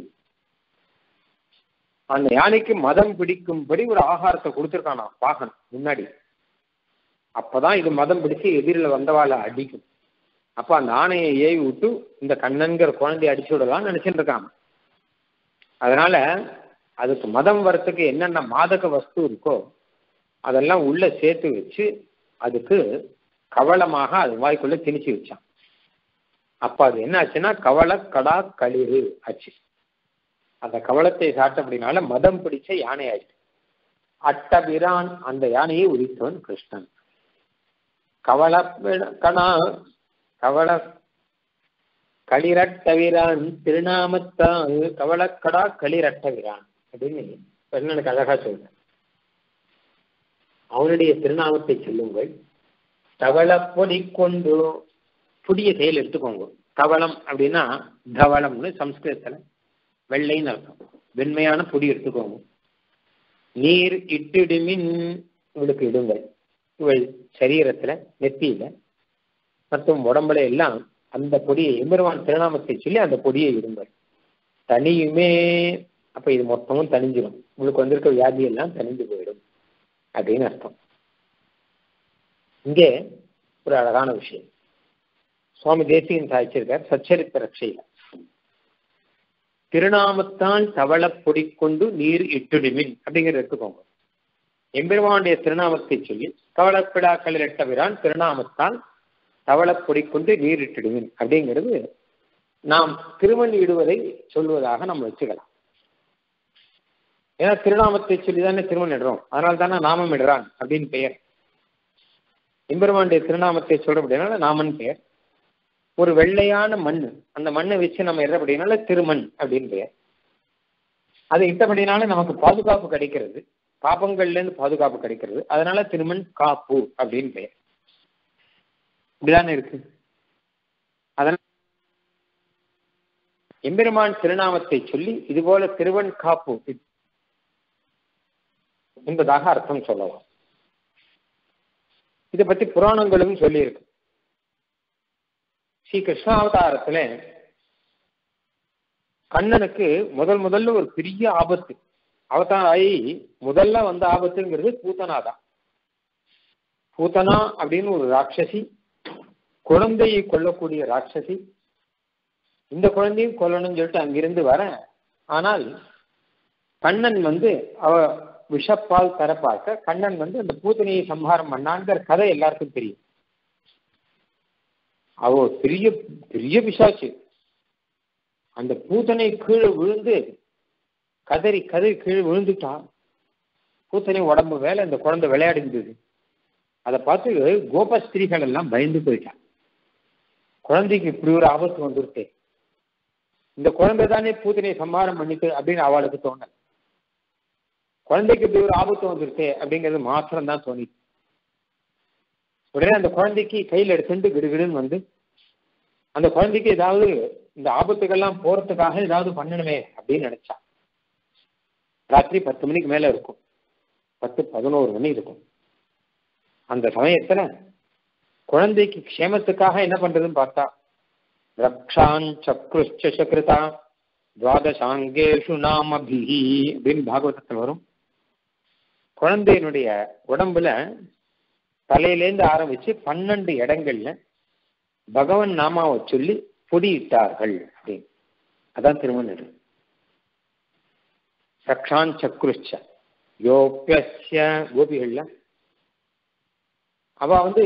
அந்த யானைக்கு மதம் பிடிக்கும்படி ஒரு ஆகாரத்தை கொடுத்துருக்கானா பாகன் முன்னாடி அப்பதான் இது மதம் பிடிச்சு எதிரில் வந்தவாளை அடிக்கும் அப்ப அந்த ஆணையை ஏவி விட்டு இந்த கண்ணன்கிற குழந்தைய அடிச்சு விடலாம்னு நினைச்சிட்டு இருக்காங்க அதனால அதுக்கு மதம் வரத்துக்கு என்னென்ன மாதக வஸ்து இருக்கோ அதெல்லாம் உள்ள சேர்த்து வச்சு அதுக்கு கவலமாக அது வாய்க்குள்ள திணிச்சு வச்சான் அப்ப அது என்ன ஆச்சுன்னா கவல கடா களிறு ஆச்சு அந்த கவலத்தை சாட்ட அப்படின்னால மதம் பிடிச்ச யானை ஆயிடுச்சு அட்டபிரான் அந்த யானையை உரித்தவன் கிருஷ்ணன் கவல கணா கவல களிரட்டவிரான் திருநாமத்தான் கவலக்கடா களிரட்டவிரான் அப்படின்னு பெண்ணனுக்கு அழகா சொல்றேன் அவனுடைய திருநாமத்தை சொல்லுங்கள் தவள பொடி கொண்டு புதிய செயல் எடுத்துக்கோங்க தவளம் அப்படின்னா தவளம்னு சம்ஸ்கிருதத்துல வெள்ளைன்னு அர்த்தம் வெண்மையான பொடி எடுத்துக்கோங்க நீர் இட்டிடுமின் உங்களுக்கு இடுங்கள் இவள் சரீரத்துல நெத்தியில மற்றும் உடம்புல எல்லாம் அந்த பொடியை எம்பெருமான் திருநாமத்தை சொல்லி அந்த பொடியை இடுங்கள் தனியுமே அப்ப இது மொத்தமும் தனிஞ்சிடும் உங்களுக்கு வந்திருக்க வியாதி எல்லாம் தனிஞ்சு போயிடும் அப்படின்னு அர்த்தம் இங்கே ஒரு அழகான விஷயம் சுவாமி தேசிகன் சாதிச்சிருக்கார் சச்சரித்த ரட்சையில திருநாமத்தால் தவள பொடி கொண்டு நீர் இட்டுடுமின் அப்படிங்கிறத எடுத்துக்கோங்க எம்பெருமானுடைய திருநாமத்தை சொல்லி தவளப்பிடாக்களில் எட்டவிரான் திருநாமத்தால் தவளப்பொடி கொண்டு நீர் இட்டுடுமின் அப்படிங்கிறது நாம் திருமண் இடுவதை சொல்வதாக நம்ம வச்சுக்கலாம் ஏன்னா திருநாமத்தை சொல்லி தானே திருமண் இடுறோம் அதனால தானே நாமம் இடுறான் அப்படின்னு பெயர் எம்பெருமானுடைய திருநாமத்தை சொல்ற அப்படின்னால நாமன் பெயர் ஒரு வெள்ளையான மண் அந்த மண்ணை வச்சு நம்ம இடுறபடினால திருமண் அப்படின்னு பெயர் அதை இட்டபடினால நமக்கு பாதுகாப்பு கிடைக்கிறது பாபங்கள்ல இருந்து பாதுகாப்பு கிடைக்கிறது அதனால திருமண் காப்பு அப்படின்னு பெயர் இப்படிதானே இருக்கு அதனால எம்பெருமான் திருநாமத்தை சொல்லி இது போல திருவன் காப்பு என்பதாக அர்த்தம் சொல்லலாம் இதை பத்தி புராணங்களும் சொல்லியிருக்கு ஸ்ரீ கிருஷ்ணாவதாரத்துல கண்ணனுக்கு முதல் முதல்ல ஒரு பெரிய ஆபத்து அவதாரம் ஆகி முதல்ல வந்த ஆபத்துங்கிறது பூத்தனா தான் பூத்தனா அப்படின்னு ஒரு ராட்சசி குழந்தையை கொல்லக்கூடிய ராட்சசி இந்த குழந்தையும் கொல்லணும்னு சொல்லிட்டு அங்கிருந்து வர ஆனால் கண்ணன் வந்து அவ விஷப்பால் தர பார்க்க கண்ணன் வந்து அந்த பூத்தனையை சம்ஹாரம் பண்ணாங்கிற கதை எல்லாருக்கும் தெரியும் அவ பெரிய பெரிய பிசாச்சு அந்த பூத்தனை கீழே விழுந்து கதறி கதறி கீழே விழுந்துட்டா பூத்தனை உடம்பு வேலை இந்த குழந்தை விளையாடி இருந்தது அதை பார்த்து கோபஸ்திரீகள் எல்லாம் பயந்து போயிட்டான் குழந்தைக்கு இப்படி ஒரு ஆபத்து வந்துருச்சு இந்த குழந்தை தானே பூத்தனை சம்ஹாரம் பண்ணிட்டு அப்படின்னு அவளுக்கு தோணல குழந்தைக்கு இப்படி ஒரு ஆபத்து வந்துருச்சு அப்படிங்கிறது மாத்திரம் தான் தோணிச்சு உடனே அந்த குழந்தைக்கு கையில் எடுத்துட்டு கிடுகிடுன்னு வந்து அந்த குழந்தைக்கு ஏதாவது இந்த ஆபத்துக்கெல்லாம் போறதுக்காக ஏதாவது பண்ணணுமே அப்படின்னு நினைச்சா ராத்திரி பத்து மணிக்கு மேல இருக்கும் பத்து பதினோரு மணி இருக்கும் அந்த சமயத்துல குழந்தைக்கு க்ஷேமத்துக்காக என்ன பண்றதுன்னு பார்த்தா ரக்ஷான் சக்ருஷ்ச சக்ருதா துவாதசாங்கேஷு நாமபிஹி அப்படின்னு பாகவதத்தில் வரும் குழந்தையினுடைய உடம்புல தலையிலேருந்து ஆரம்பிச்சு பன்னெண்டு இடங்கள்ல பகவன் நாமாவை சொல்லி பொடியிட்டார்கள் அப்படின்னு அதான் திருமணம் ரக்ஷான் சக்ருஷ்ச யோப்பிய கோபிகள்ல அவ வந்து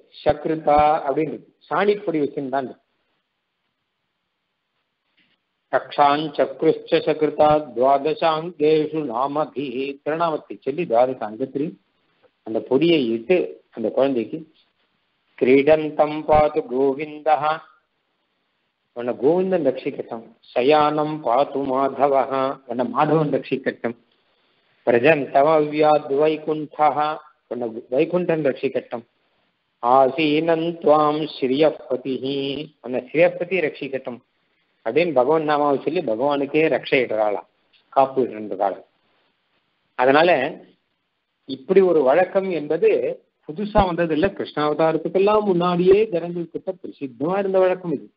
சக்ருதா அப்படின்னு சாணிப்பொடி வச்சிருந்தான் ரக்ஷாஞ்சக்ருஷ்ச சகிருதா துவாதசாங்கேஷு நாமபி திருநாமத்தை சொல்லி துவாதச அங்கத்திலையும் அந்த பொடியை இட்டு அந்த குழந்தைக்கு கிரீடந்தம் பாத்து கோவிந்தா உன்னை கோவிந்தன் ரட்சிக்கட்டும் சயானம் பாத்து மாதவா உன்னை மாதவன் ரட்சிக்கட்டும் பிரஜந்தமவ்யாத் வைகுண்டா உன்னை வைகுண்டன் ரட்சிக்கட்டும் ஆசீனன் துவாம் ஸ்ரீயப்பதி உன்னை ஸ்ரீயப்பதி ரட்சிக்கட்டும் அப்படின்னு பகவான் நாமாவை சொல்லி பகவானுக்கே ரட்சையிடுறாளாம் காப்பு இடுறாளாம் அதனால இப்படி ஒரு வழக்கம் என்பது புதுசா வந்தது இல்ல கிருஷ்ணாவதாரத்துக்கெல்லாம் முன்னாடியே ஜனங்கள் கிட்ட பிரசித்தமா இருந்த வழக்கம் இது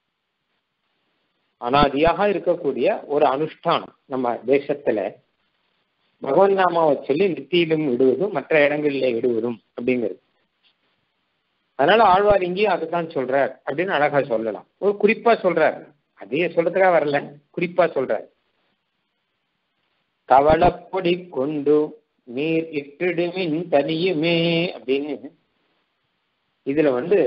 அனாதியாக இருக்கக்கூடிய ஒரு அனுஷ்டானம் நம்ம தேசத்துல பகவான் நாமாவை சொல்லி நித்தியிலும் இடுவதும் மற்ற இடங்களிலே இடுவதும் அப்படிங்கிறது அதனால ஆழ்வார் இங்கேயும் அதுதான் சொல்றார் அப்படின்னு அழகா சொல்லலாம் ஒரு குறிப்பா சொல்றார் அதையே சொல்றதுக்காக வரல குறிப்பா சொல்றார் தவளப்பொடி கொண்டு நீர் இட்டிடுமின் தனியுமே அப்படின்னு இதுல வந்து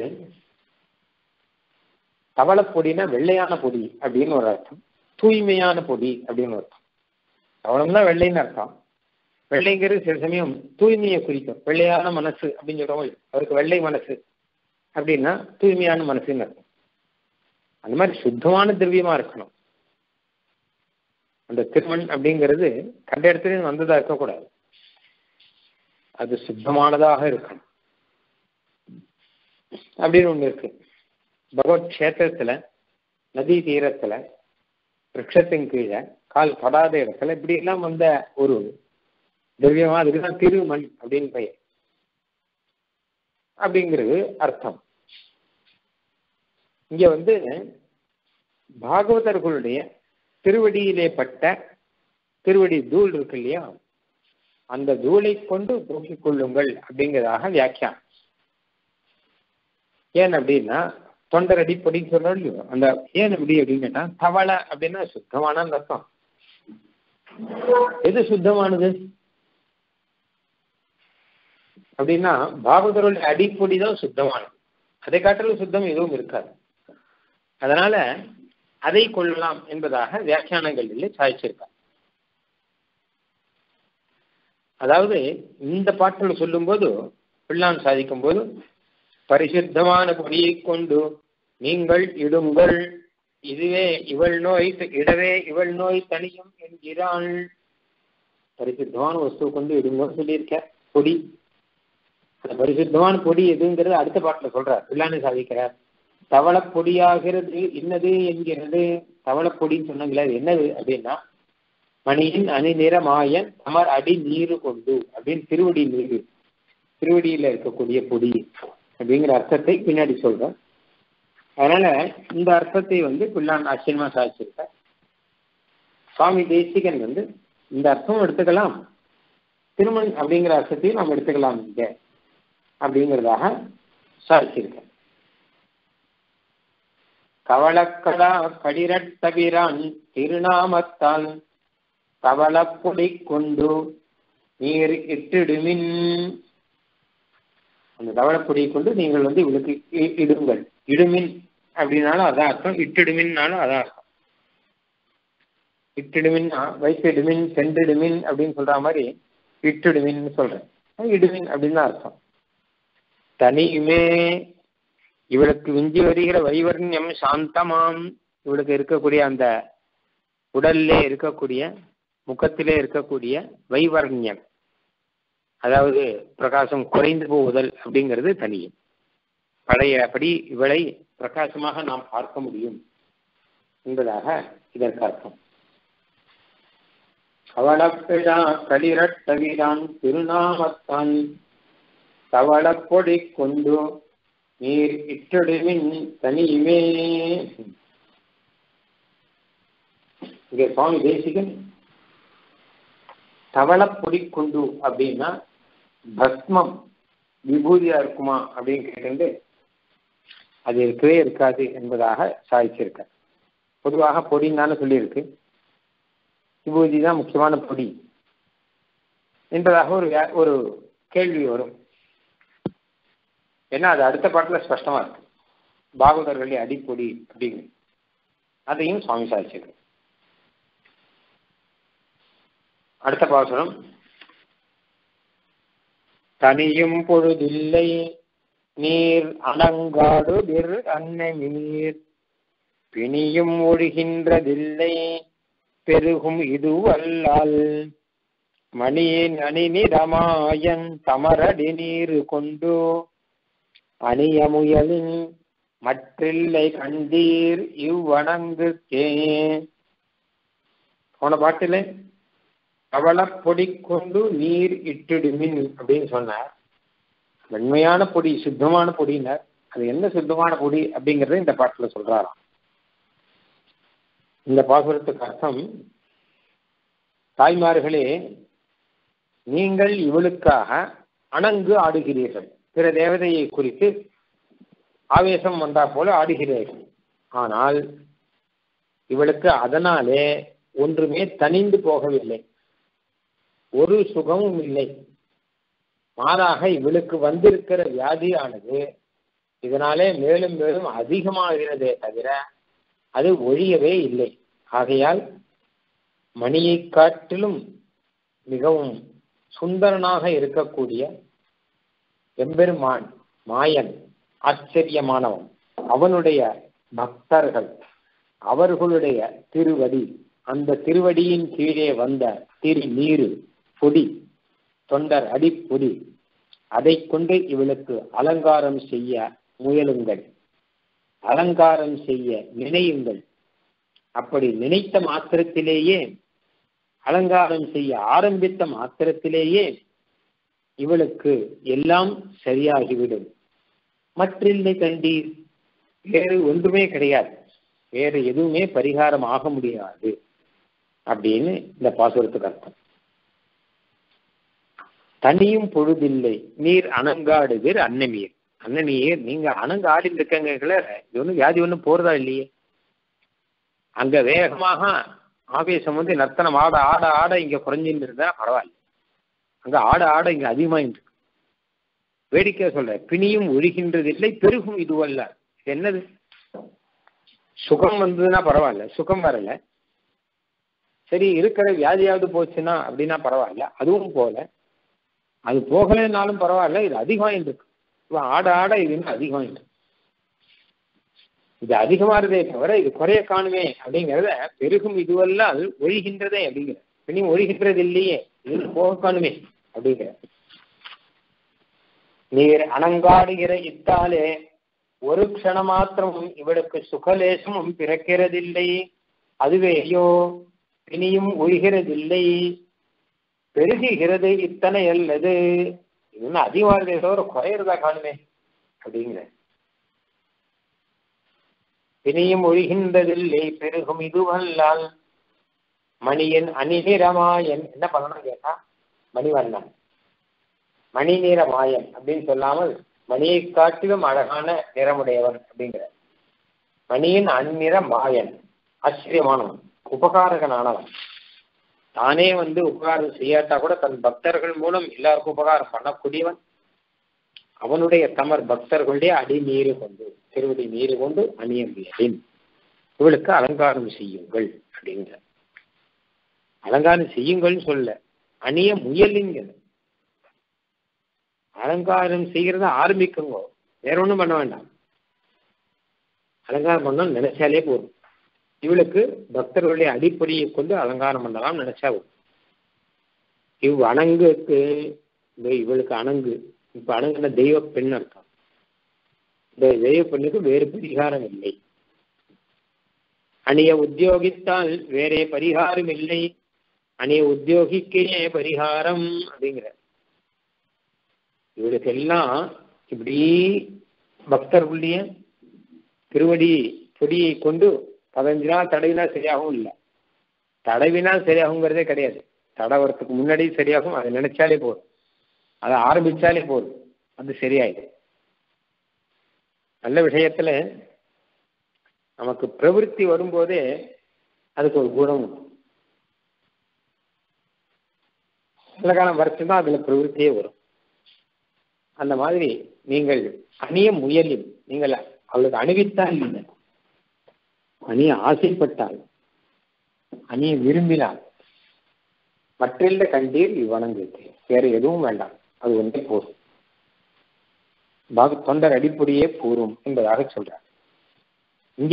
தவளப்பொடினா வெள்ளையான பொடி அப்படின்னு ஒரு அர்த்தம் தூய்மையான பொடி அப்படின்னு ஒரு அர்த்தம் தவளம்னா வெள்ளைன்னு அர்த்தம் வெள்ளைங்கிறது சில சமயம் தூய்மையை குறிக்கும் வெள்ளையான மனசு அப்படின்னு சொல்றோம் அவருக்கு வெள்ளை மனசு அப்படின்னா தூய்மையான மனசுன்னு அர்த்தம் அந்த மாதிரி சுத்தமான திரவியமா இருக்கணும் அந்த திருமண் அப்படிங்கிறது கண்ட இடத்துல வந்ததா இருக்கக்கூடாது அது சுத்தமானதாக இருக்கணும் அப்படின்னு ஒண்ணு இருக்கு பகவத் கஷேத்திரத்துல நதி தீரத்துல விரக்ஷத்தின் கீழே கால் படாத இடத்துல இப்படி எல்லாம் வந்த ஒரு திரவியமா அதுக்குதான் திருமண் அப்படின்னு பெயர் அப்படிங்கிறது அர்த்தம் இங்க வந்து பாகவதர்களுடைய திருவடியிலே பட்ட திருவடி தூள் இருக்கு இல்லையா அந்த தூளை கொண்டு போக்கிக் கொள்ளுங்கள் அப்படிங்கிறதாக வியாக்கியானம் ஏன் அப்படின்னா தொண்டர் அடிப்படின்னு சொல்றோம் இல்லையோ அந்த ஏன் அப்படி அப்படின்னு கேட்டா தவளை அப்படின்னா சுத்தமான அர்த்தம் எது சுத்தமானது அப்படின்னா பாகவதருடைய அடிப்பொடி தான் சுத்தமானது அதை காட்டிலும் சுத்தம் எதுவும் இருக்காது அதனால அதை கொள்ளலாம் என்பதாக வியாக்கியானங்களில் சாதிச்சிருக்கார் அதாவது இந்த பாட்டில் சொல்லும்போது பிள்ளான் சாதிக்கும் போது பரிசுத்தமான பொடியை கொண்டு நீங்கள் இடுங்கள் இதுவே இவள் நோய் இடவே இவள் நோய் தனியும் என்கிறாள் பரிசுத்தமான வஸ்துவை கொண்டு இடுங்கன்னு சொல்லியிருக்க பொடி அந்த பரிசுத்தமான பொடி எதுங்கிறது அடுத்த பாட்டில் சொல்றார் பிள்ளானு சாதிக்கிறார் தவளப்பொடியாகிறது இன்னது என்கிறது தவளப்பொடின்னு சொன்னாங்களே அது என்னது அப்படின்னா மணியின் அணிநிற மாயன் அமர் அடி நீரு கொண்டு அப்படின்னு திருவடி நீரு திருவடியில இருக்கக்கூடிய பொடி அப்படிங்கிற அர்த்தத்தை பின்னாடி சொல்றேன் அதனால இந்த அர்த்தத்தை வந்து பிள்ளான் ஆச்சரியமா சாதிச்சிருக்க சுவாமி தேசிகன் வந்து இந்த அர்த்தம் எடுத்துக்கலாம் திருமண் அப்படிங்கிற அர்த்தத்தையும் நாம் எடுத்துக்கலாம் இங்க அப்படிங்கிறதாக சாதிச்சிருக்கேன் கவளக்கடா கடிரட்டபிரான் திருநாமத்தால் கவளப்பொடி கொண்டு நீர் இட்டிடுமின் அந்த தவளப்பொடியை கொண்டு நீங்கள் வந்து இவளுக்கு இடுங்கள் இடுமின் அப்படின்னாலும் அதான் அர்த்தம் இட்டிடுமின்னாலும் அதான் அர்த்தம் இட்டிடுமின்னா வைத்திடுமின் சென்றிடுமின் அப்படின்னு சொல்ற மாதிரி இட்டிடுமின்னு சொல்றேன் இடுமின் அப்படின்னு தான் அர்த்தம் தனியுமே இவளுக்கு விஞ்சி வருகிற வைவர்ணியம் சாந்தமாம் இவளுக்கு இருக்கக்கூடிய அந்த உடல்ல இருக்கக்கூடிய முகத்திலே இருக்கக்கூடிய வைவர்ணியம் அதாவது பிரகாசம் குறைந்து போவதல் அப்படிங்கிறது தனியும் பழையபடி இவளை பிரகாசமாக நாம் பார்க்க முடியும் என்பதாக இதற்கு அர்த்தம் அவளப்பிழா களிரட்டவிரான் திருநாமத்தான் தவளப்பொடி கொண்டு நீர் இட்டொடுமின் தனியுமே இங்கே சுவாமி தேசிகன் தவளப்பொடி கொண்டு அப்படின்னா பஸ்மம் விபூதியா இருக்குமா அப்படின்னு கேட்டு அது இருக்கவே இருக்காது என்பதாக சாதிச்சிருக்க பொதுவாக பொடின்னு சொல்லியிருக்கு விபூதி தான் முக்கியமான பொடி என்பதாக ஒரு ஒரு கேள்வி வரும் ஏன்னா அது அடுத்த பாட்டில் ஸ்பஷ்டமா இருக்கு பாகவதர்களே அடிப்பொடி அப்படிங்க அதையும் சுவாமி சாதிச்சிருக்கு அடுத்த பாசுரம் தனியும் பொழுதில்லை நீர் அலங்காடுதிர் அன்னை நீர் பிணியும் ஒழுகின்றதில்லை பெருகும் இதுவல்லால் மணியின் அணிநிறமாயன் தமரடி நீர் கொண்டு அணிய முயலின் மற்றில்லை கண்டீர் இவ்வணங்குக்கே போன பாட்டில கவள பொடி கொண்டு நீர் இட்டுடுமின் அப்படின்னு சொன்னார் வெண்மையான பொடி சுத்தமான பொடினார் அது என்ன சுத்தமான பொடி அப்படிங்கறத இந்த பாட்டுல சொல்றாராம் இந்த பாசுரத்துக்கு அர்த்தம் தாய்மார்களே நீங்கள் இவளுக்காக அணங்கு ஆடுகிறீர்கள் பிற தேவதையை குறித்து ஆவேசம் வந்தா போல ஆடுகிறீர்கள் ஆனால் இவளுக்கு அதனாலே ஒன்றுமே தனிந்து போகவில்லை ஒரு சுகமும் இல்லை மாறாக இவளுக்கு வந்திருக்கிற வியாதியானது இதனாலே மேலும் மேலும் அதிகமாகிறதே தவிர அது ஒழியவே இல்லை ஆகையால் மணியை காட்டிலும் மிகவும் சுந்தரனாக இருக்கக்கூடிய எம்பெருமான் மாயன் ஆச்சரியமானவன் அவனுடைய பக்தர்கள் அவர்களுடைய திருவடி அந்த திருவடியின் கீழே வந்த திரு நீரு பொடி தொண்டர் அடிப்பொடி அதை கொண்டு இவளுக்கு அலங்காரம் செய்ய முயலுங்கள் அலங்காரம் செய்ய நினையுங்கள் அப்படி நினைத்த மாத்திரத்திலேயே அலங்காரம் செய்ய ஆரம்பித்த மாத்திரத்திலேயே இவளுக்கு எல்லாம் சரியாகிவிடும் மற்றில்லை கண்டீர் வேறு ஒன்றுமே கிடையாது வேறு எதுவுமே பரிகாரம் ஆக முடியாது அப்படின்னு இந்த பாசுரத்துக்கு அர்த்தம் தனியும் பொழுதில்லை நீர் அணங்காடுவீர் அன்னமீர் அன்னமீர் நீங்க அணங்க ஆடி இருக்கங்க இது ஒன்றும் வியாதி ஒன்றும் போறதா இல்லையே அங்க வேகமாக ஆவேசம் வந்து நர்த்தனம் ஆட ஆட ஆட இங்க குறைஞ்சின்னு இருந்தா பரவாயில்ல அங்க ஆட ஆட இங்க அதிகமாயிட்டு இருக்கு வேடிக்கை சொல்ற பிணியும் ஒழிகின்றதில்லை பெருகும் இதுவல்ல இது என்னது சுகம் வந்ததுன்னா பரவாயில்ல சுகம் வரல சரி இருக்கிற வியாதியாவது போச்சுன்னா அப்படின்னா பரவாயில்ல அதுவும் போல அது போகலைன்னாலும் பரவாயில்ல இது அதிகமாயிட்டு இருக்கு இவன் ஆட ஆட இது இன்னும் அதிகமாயிட்டு இது அதிகமானதே தவிர இது குறைய காணுமே அப்படிங்கிறத பெருகும் இதுவெல்லாம் ஒழிகின்றதே அப்படிங்கிற பின்னி ஒழிகின்றது இல்லையே இது போக காணுமே அப்படிங்கிற நீர் அணங்காடுகிற இத்தாலே ஒரு க்ஷண மாத்திரமும் இவளுக்கு சுகலேசமும் பிறக்கிறதில்லை அதுவே ஐயோ பிணியும் ஒழிகிறதில்லை பெருகுகிறது இத்தனை அல்லது இன்னும் அதிகமானதே தவிர குறையிறதா காணுமே அப்படிங்கிற பிணியும் ஒழிகின்றதில்லை பெருகும் இதுவல்லால் மணியன் அணிநிறமாயன் என்ன பண்ணணும் கேட்டா மணிவண்ணன் மணி நிற மாயன் அப்படின்னு சொல்லாமல் மணியை காட்டிலும் அழகான நிறமுடையவன் அப்படிங்கிற மணியின் அந்நிற மாயன் ஆச்சரியமானவன் உபகாரகனானவன் தானே வந்து உபகாரம் செய்யாட்டா கூட தன் பக்தர்கள் மூலம் எல்லாருக்கும் உபகாரம் பண்ணக்கூடியவன் அவனுடைய தமர் பக்தர்களுடைய அடி நீரு கொண்டு திருவடி நீரு கொண்டு அணியம்பியேன் இவளுக்கு அலங்காரம் செய்யுங்கள் அப்படிங்கிற அலங்காரம் செய்யுங்கள்னு சொல்ல அணிய முயலுங்கிற அலங்காரம் செய்கிறத ஆரம்பிக்குங்க வேற ஒன்றும் பண்ண வேண்டாம் அலங்காரம் பண்ணணும் நினைச்சாலே போதும் இவளுக்கு பக்தர்களுடைய அடிப்படையை கொண்டு அலங்காரம் பண்ணலாம் நினைச்சா போதும் இவ் அணங்குக்கு இவளுக்கு அணங்கு இப்ப அணங்குன தெய்வ பெண் அர்த்தம் இந்த தெய்வ பெண்ணுக்கு வேறு பரிகாரம் இல்லை அணிய உத்தியோகித்தால் வேறே பரிகாரம் இல்லை அணிய உத்தியோகிக்கே பரிகாரம் அப்படிங்கிற இவளுக்கெல்லாம் இப்படி பக்தர்களுடைய திருவடி பொடியை கொண்டு பதினஞ்சு நாள் தடவினா சரியாகவும் இல்லை தடவினால் சரியாகுங்கிறதே கிடையாது தடவறதுக்கு முன்னாடி சரியாகும் அதை நினைச்சாலே போதும் அதை ஆரம்பிச்சாலே போதும் அது சரியாயிடும் நல்ல விஷயத்துல நமக்கு பிரவருத்தி வரும்போதே அதுக்கு ஒரு குணம் உண்டு சில காலம் வரைக்கும் தான் அதுல பிரவருத்தியே வரும் அந்த மாதிரி நீங்கள் அணிய முயலில் நீங்கள் அவளுக்கு அணிவித்தால் இல்லை அணிய ஆசைப்பட்டால் அணிய விரும்பினால் மற்றில்ல கண்டீர் இவ்வணங்குக்கு வேற எதுவும் வேண்டாம் அது ஒன்றே போதும் பாக தொண்டர் அடிப்பொடியே கூறும் என்பதாக சொல்றார் இங்க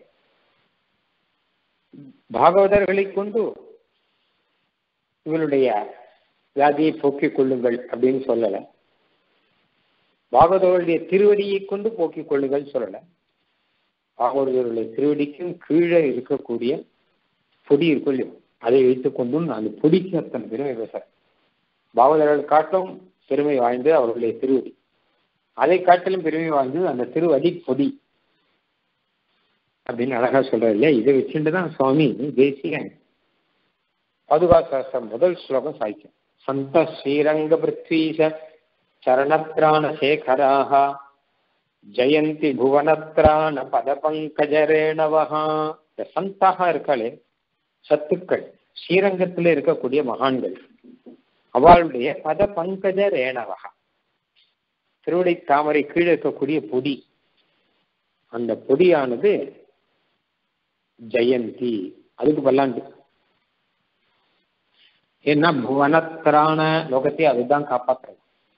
பாகவதர்களை கொண்டு இவனுடைய வியாதியை போக்கிக் கொள்ளுங்கள் அப்படின்னு சொல்லல பாகவதர்களுடைய திருவடியை கொண்டு போக்கிக் கொள்ளுங்கள் சொல்லல பாகவதர்களுடைய திருவடிக்கும் கீழே இருக்கக்கூடிய பொடி இருக்கும் இல்லையோ அதை வைத்துக் கொண்டும் அந்த பொடிக்கு அத்தனை பெருமை பேசுறேன் பாகவதர்கள் காட்டும் பெருமை வாய்ந்து அவர்களுடைய திருவடி அதை காட்டிலும் பெருமை வாய்ந்தது அந்த திருவடி பொடி அப்படின்னு அழகா சொல்றாரு இல்லையா இதை வச்சுட்டு தான் சுவாமி தேசியன் பாதுகா சாஸ்திரம் முதல் ஸ்லோகம் சாய்க்கும் சந்த ஸ்ரீரங்க பிருத்வீச சரணத்ராண சேகராக ஜெயந்தி புவனத்ராண பத பங்கஜரேணவகா இந்த சந்தாக இருக்காளே சத்துக்கள் ஸ்ரீரங்கத்தில் இருக்கக்கூடிய மகான்கள் அவளுடைய பத பங்கஜ ரேணவகா திருவடை தாமரை கீழே இருக்கக்கூடிய பொடி அந்த பொடியானது ஜெயந்தி அதுக்கு பல்லாண்டு ஏன்னா புவனத்திரான லோகத்தை அதுதான் காப்பாற்றுறது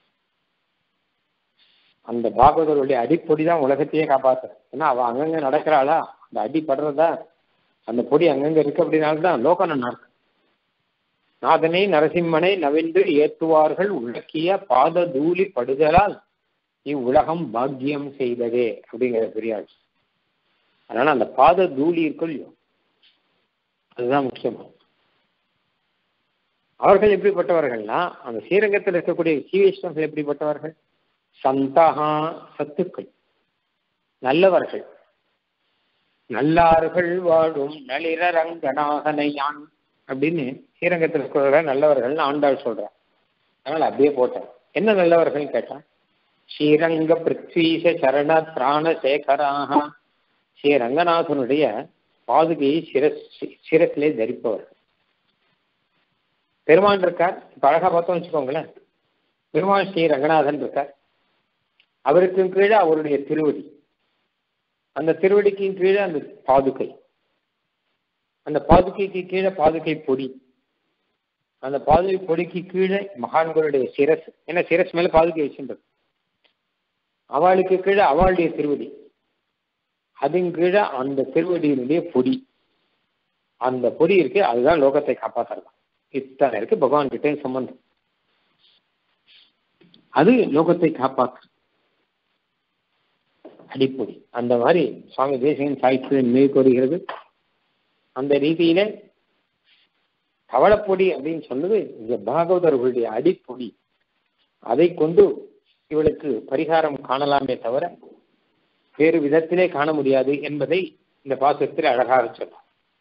அந்த பாகவதருடைய அடிப்பொடி தான் உலகத்தையே காப்பாற்றுறது ஏன்னா அவ அங்கங்க நடக்கிறாளா அந்த அடி படுறதா அந்த பொடி அங்கங்க இருக்கு அப்படின்னால்தான் லோகம் நல்லா இருக்கு நாதனை நரசிம்மனை நவின்று ஏத்துவார்கள் உலக்கிய பாத தூளி படுதலால் இவ்வுலகம் பாக்கியம் செய்ததே அப்படிங்கிற பெரியாள் அதனால அந்த பாத தூளி இருக்கும் இல்லையோ அதுதான் முக்கியமா அவர்கள் எப்படிப்பட்டவர்கள்னா அந்த ஸ்ரீரங்கத்தில் இருக்கக்கூடிய சீவேஸ்வரர்கள் எப்படிப்பட்டவர்கள் சந்தகா சத்துக்கள் நல்லவர்கள் நல்லார்கள் வாழும் நளிர ரங்கநாதனையான் அப்படின்னு ஸ்ரீரங்கத்தில் இருக்கிறவர்கள் நல்லவர்கள் ஆண்டாள் சொல்றார் அதனால அப்படியே போட்டார் என்ன நல்லவர்கள் கேட்டா ஸ்ரீரங்க பிருத்வீச சரண திராண சேகராக ஸ்ரீ ரங்கநாதனுடைய பாதுகையை சிரஸ் சிரசிலே தரிப்பவர் பெருமான் இருக்கார் இப்ப அழகா பார்த்தோம் வச்சுக்கோங்களேன் பெருமான் ஸ்ரீ ரங்கநாதன் இருக்கார் அவருக்கும் கீழே அவருடைய திருவடி அந்த திருவடிக்கும் கீழே அந்த பாதுகை அந்த பாதுகைக்கு கீழே பாதுகை பொடி அந்த பாதுகை பொடிக்கு கீழே மகான்களுடைய சிரஸ் ஏன்னா சிரஸ் மேல பாதுகை வச்சுன்றது அவளுக்கு கீழே அவளுடைய திருவடி அதன் கீழே அந்த திருவடியினுடைய பொடி அந்த பொடி இருக்கு அதுதான் லோகத்தை காப்பாற்றலாம் இத்தனை இருக்கு பகவான் கிட்டே சம்பந்தம் அது லோகத்தை காப்பாற்று அடிப்பொடி அந்த மாதிரி சுவாமி தேசிகன் சாய்த்து நினைவு கோருகிறது அந்த ரீதியில கவளப்பொடி அப்படின்னு சொன்னது இந்த பாகவதர்களுடைய அடிப்பொடி அதை கொண்டு இவளுக்கு பரிகாரம் காணலாமே தவிர வேறு விதத்திலே காண முடியாது என்பதை இந்த பாசத்தில் அழகாக சொன்னார்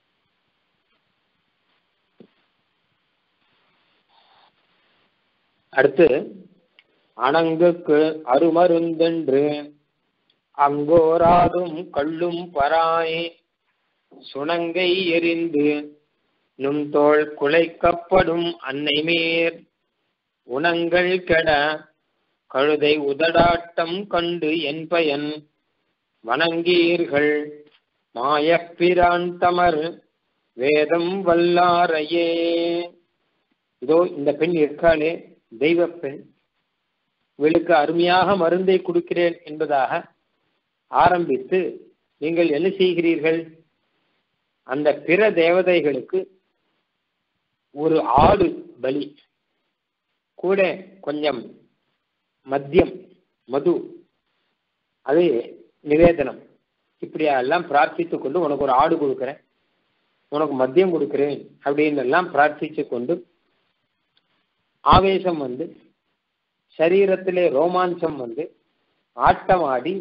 அடுத்து அணங்குக்கு அருமருந்தென்று அங்கோராதும் கள்ளும் பராய் சுணங்கை எரிந்து நுண்தோள் குலைக்கப்படும் அன்னை மேற் உணங்கள் கெட கழுதை உதடாட்டம் கண்டு என் பயன் வணங்கீர்கள் மாயப்பிரான் தமர் வேதம் வல்லாரையே இதோ இந்த பெண் இருக்காளே தெய்வ பெண் இவளுக்கு அருமையாக மருந்தை கொடுக்கிறேன் என்பதாக ஆரம்பித்து நீங்கள் என்ன செய்கிறீர்கள் அந்த பிற தேவதைகளுக்கு ஒரு ஆடு பலி கூட கொஞ்சம் மத்தியம் மது அது நிவேதனம் இப்படியெல்லாம் பிரார்த்தித்து கொண்டு உனக்கு ஒரு ஆடு கொடுக்குறேன் உனக்கு மத்தியம் கொடுக்குறேன் அப்படின்னு எல்லாம் பிரார்த்திச்சு கொண்டு ஆவேசம் வந்து சரீரத்திலே ரோமாஞ்சம் வந்து ஆட்டம் ஆடி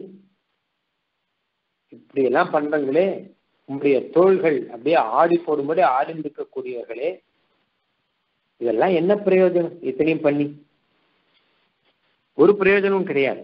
இப்படி எல்லாம் பண்றங்களே உங்களுடைய தோள்கள் அப்படியே ஆடி போடும்போது ஆடிந்திருக்கக்கூடியவர்களே இதெல்லாம் என்ன பிரயோஜனம் இத்தனையும் பண்ணி ஒரு பிரயோஜனமும் கிடையாது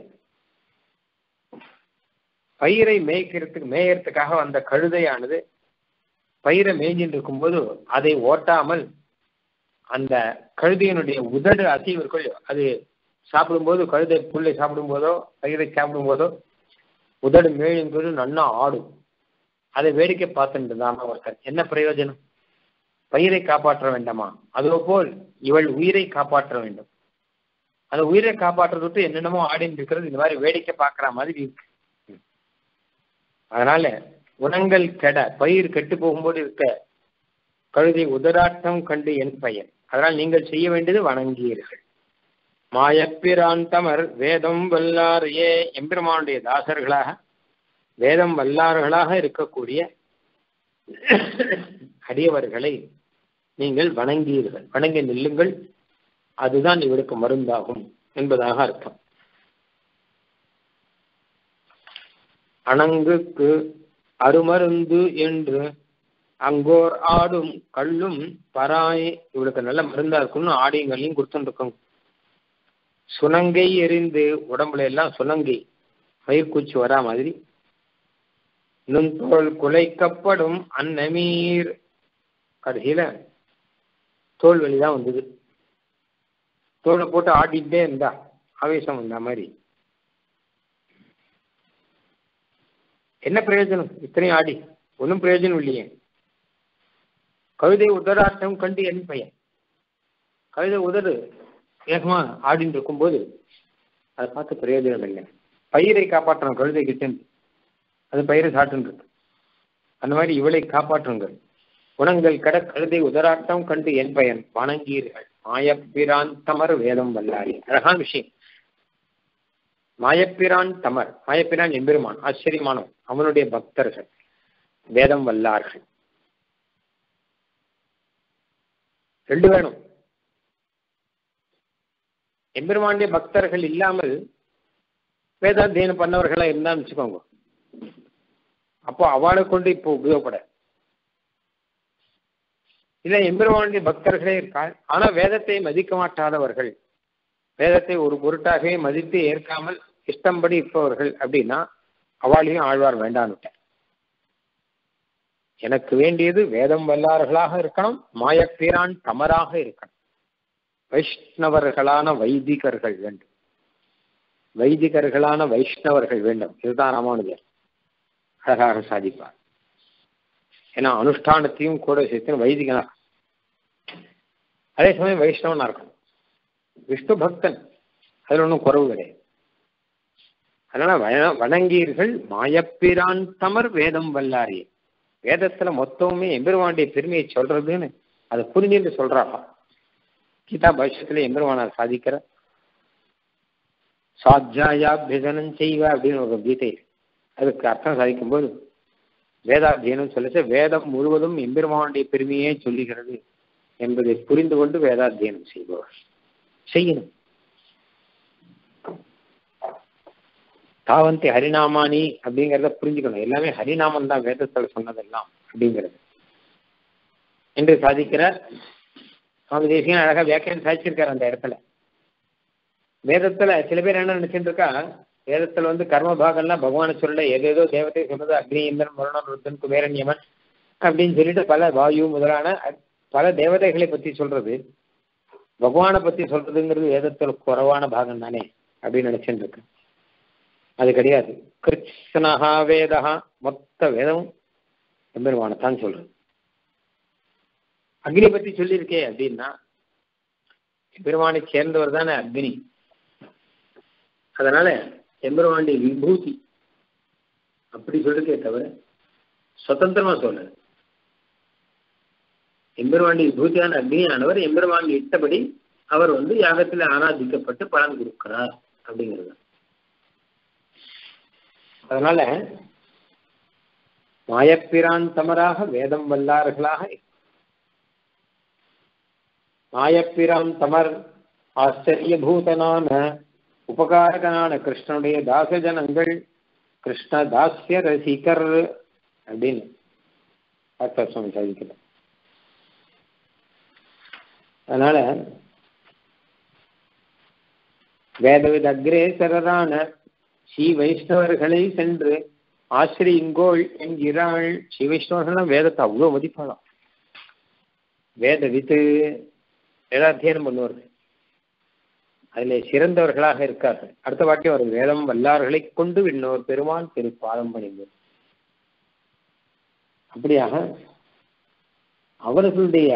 பயிரை மேய்க்கிறதுக்கு மேயறதுக்காக வந்த கழுதையானது பயிரை மேய்ஞ்சிட்டு இருக்கும்போது அதை ஓட்டாமல் அந்த கழுதையினுடைய உதடு அசைவிற்குள் அது சாப்பிடும்போது கழுதை புல்லை சாப்பிடும்போதோ பயிரை சாப்பிடும்போதோ உதடு மேழும் நன்னா ஆடும் அதை வேடிக்கை பார்த்துட்டு தான் ஒருத்தர் என்ன பிரயோஜனம் பயிரை காப்பாற்ற வேண்டாமா அதோ போல் இவள் உயிரை காப்பாற்ற வேண்டும் அந்த உயிரை காப்பாற்றுறது விட்டு என்னென்னமோ ஆடின்னு இருக்கிறது இந்த மாதிரி வேடிக்கை பார்க்குற மாதிரி இருக்கு அதனால குணங்கள் கெட பயிர் கெட்டு போகும்போது இருக்க கழுதை உதராட்டம் கண்டு என் பயன் அதனால் நீங்கள் செய்ய வேண்டியது வணங்கியீர்கள் மாயப்பிராந்தமர் வேதம் வல்லாரையே எம்பெருமானுடைய தாசர்களாக வேதம் வல்லார்களாக இருக்கக்கூடிய அடியவர்களை நீங்கள் வணங்கியீர்கள் வணங்கி நில்லுங்கள் அதுதான் இவருக்கு மருந்தாகும் என்பதாக அர்த்தம் அணங்குக்கு அருமருந்து என்று அங்கோர் ஆடும் கள்ளும் பராய் இவளுக்கு நல்ல மருந்தா இருக்கும்னு ஆடியங்களையும் கொடுத்துருக்கோம் சுனங்கை எரிந்து உடம்புல எல்லாம் சுனங்கை மயிர்கூச்சி வரா மாதிரி நுண்தோல் குலைக்கப்படும் அன்னமீர் கடைசியில தோல் வலிதான் வந்தது தோலை போட்டு ஆடிட்டே இருந்தா ஆவேசம் வந்த மாதிரி என்ன பிரயோஜனம் இத்தனையும் ஆடி ஒன்றும் பிரயோஜனம் இல்லையே கவிதை உதராட்டம் கண்டு என் பையன் கவிதை உதறு வேகமா ஆடின்னு இருக்கும்போது அதை பார்த்து பிரயோஜனம் இல்லை பயிரை காப்பாற்றணும் கழுதை கிட்ட அது பயிரை சாட்டுன்னு இருக்கு அந்த மாதிரி இவளை காப்பாற்றுங்கள் குணங்கள் கட கழுதை உதராட்டம் கண்டு என் பயன் வணங்கீர்கள் மாயப்பிரான் தமர் வேதம் வல்லாரி அழகான விஷயம் மாயப்பிரான் தமர் மாயப்பிரான் எம்பெருமான் ஆச்சரியமானவன் அவனுடைய பக்தர்கள் வேதம் வல்லார்கள் ரெண்டு வேணும் எம்பெருமானுடைய பக்தர்கள் இல்லாமல் வேதாத்தியனம் பண்ணவர்களா இருந்தான்னு வச்சுக்கோங்க அப்போ அவளை கொண்டு இப்போ உபயோகப்பட இல்ல எம்பெருமானுடைய பக்தர்களே இருக்காள் ஆனா வேதத்தை மதிக்க மாட்டாதவர்கள் வேதத்தை ஒரு பொருட்டாகவே மதித்து ஏற்காமல் இஷ்டம்படி இருப்பவர்கள் அப்படின்னா அவளையும் ஆழ்வார் வேண்டான்னுட்டேன் எனக்கு வேண்டியது வேதம் வல்லார்களாக இருக்கணும் மாயப்பீரான் தமராக இருக்கணும் வைஷ்ணவர்களான வைதிகர்கள் வேண்டும் வைதிகர்களான வைஷ்ணவர்கள் வேண்டும் இதுதான் ராமானுஜர் அழகாக சாதிப்பார் ஏன்னா அனுஷ்டானத்தையும் கூட சேர்த்து வைதிகனா அதே சமயம் வைஷ்ணவனா இருக்கணும் விஷ்ணு பக்தன் அதுல ஒன்றும் குறவு கிடையாது அதனால வணங்கீர்கள் மாயப்பிரான் தமர் வேதம் வல்லாரி வேதத்துல மொத்தமுமே எம்பெருமானுடைய பெருமையை சொல்றதுன்னு அதை புரிஞ்சுட்டு சொல்றாப்பா கீதா பவிஷத்துல எம்பெருமானார் சாதிக்கிற சாத்தியாயாபியதனம் செய்வ அப்படின்னு ஒரு கீதை அதுக்கு அர்த்தம் சாதிக்கும் போது வேதாத்தியனம் சொல்லிச்சு வேதம் முழுவதும் எம்பெருமானுடைய பெருமையே சொல்லுகிறது என்பதை புரிந்து கொண்டு வேதாத்தியனம் செய்பவர் செய்யணும் தாவந்தி ஹரிநாமானி அப்படிங்கிறத புரிஞ்சுக்கணும் எல்லாமே ஹரிநாமம் தான் வேதத்தில் சொன்னதெல்லாம் அப்படிங்கிறது என்று சாதிக்கிறார் சுவாமி தேசிகன் அழகா வியாக்கியம் சாதிச்சிருக்காரு அந்த இடத்துல வேதத்துல சில பேர் என்ன நினைச்சிட்டு இருக்கா வேதத்துல வந்து கர்ம பாகம்லாம் பகவானை சொல்ல ஏதேதோ தேவதை சொன்னது அக்னி இந்திரன் வருணன் ருத்தன் குபேரன்யமன் அப்படின்னு சொல்லிட்டு பல வாயு முதலான பல தேவதைகளை பத்தி சொல்றது பகவானை பத்தி சொல்றதுங்கிறது வேதத்துல குறைவான பாகம் தானே அப்படின்னு நினைச்சுட்டு இருக்கு அது கிடையாது கிருஷ்ணஹா வேதஹா மொத்த வேதமும் எம்பெருமானை தான் சொல்றது அக்னி பத்தி சொல்லியிருக்கே அப்படின்னா எம்பெருமானை சேர்ந்தவர் தானே அக்னி அதனால எம்பெருமானுடைய விபூதி அப்படி சொல்லிருக்கே தவிர சுதந்திரமா சொல்ல எம்பெருமானுடைய விபூதியான அக்னியானவர் எம்பெருமான் இட்டபடி அவர் வந்து யாகத்தில் ஆராதிக்கப்பட்டு பலன் கொடுக்கிறார் அப்படிங்கிறது அதனால மாயப்பிரான் தமராக வேதம் வல்லார்களாக மாயப்பிரான் தமர் ஆச்சரியபூதனான உபகாரகனான கிருஷ்ணனுடைய தாசஜனங்கள் கிருஷ்ண தாசிய ரசிகர் அப்படின்னு டாக்டர் சுவாமி சாதிக்கிறார் அதனால வேதவித அக்ரேசரரான ஸ்ரீ வைஷ்ணவர்களை சென்று ஆசிரியுங்கோள் என்கிறாள் ஸ்ரீ வைஷ்ணவர்கள் வேதத்தை அவ்வளோ மதிப்பாளாம் வேத வித்து வேதாத்தியனம் பண்ணுவார்கள் அதில் சிறந்தவர்களாக இருக்கார்கள் அடுத்த வாட்டி ஒரு வேதம் வல்லார்களை கொண்டு விண்ணோர் பெருமான் திரு பாதம் பணிந்தோர் அப்படியாக அவர்களுடைய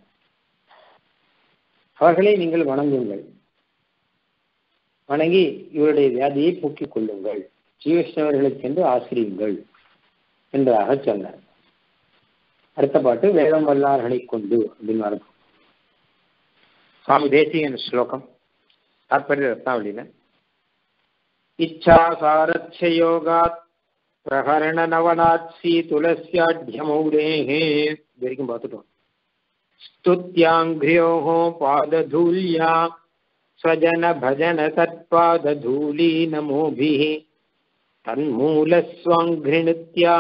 அவர்களை நீங்கள் வணங்குங்கள் வணங்கி இவருடைய வியாதியை போக்கிக் கொள்ளுங்கள் ஜீவஷ்ணவர்களை சென்று ஆசிரியுங்கள் என்பதாக சொன்னார் அடுத்த பாட்டு வேதம் வல்லார்களை கொண்டு அப்படின்னு அர்த்தம் சுவாமி தேசிகன் ஸ்லோகம் தாற்பரிய ரத்னாவளியில இச்சா சாரட்ச யோகாத் பிரகரண நவனாத் சி துளசியாட்யமௌரேஹே இது வரைக்கும் பார்த்துட்டோம் स्तुत्याङ्घ्र्योः पादधूल्या स्वजन भजन तत्पादधूली नमोभिः तन्मूलस्वाङ्घ्रिणृत्या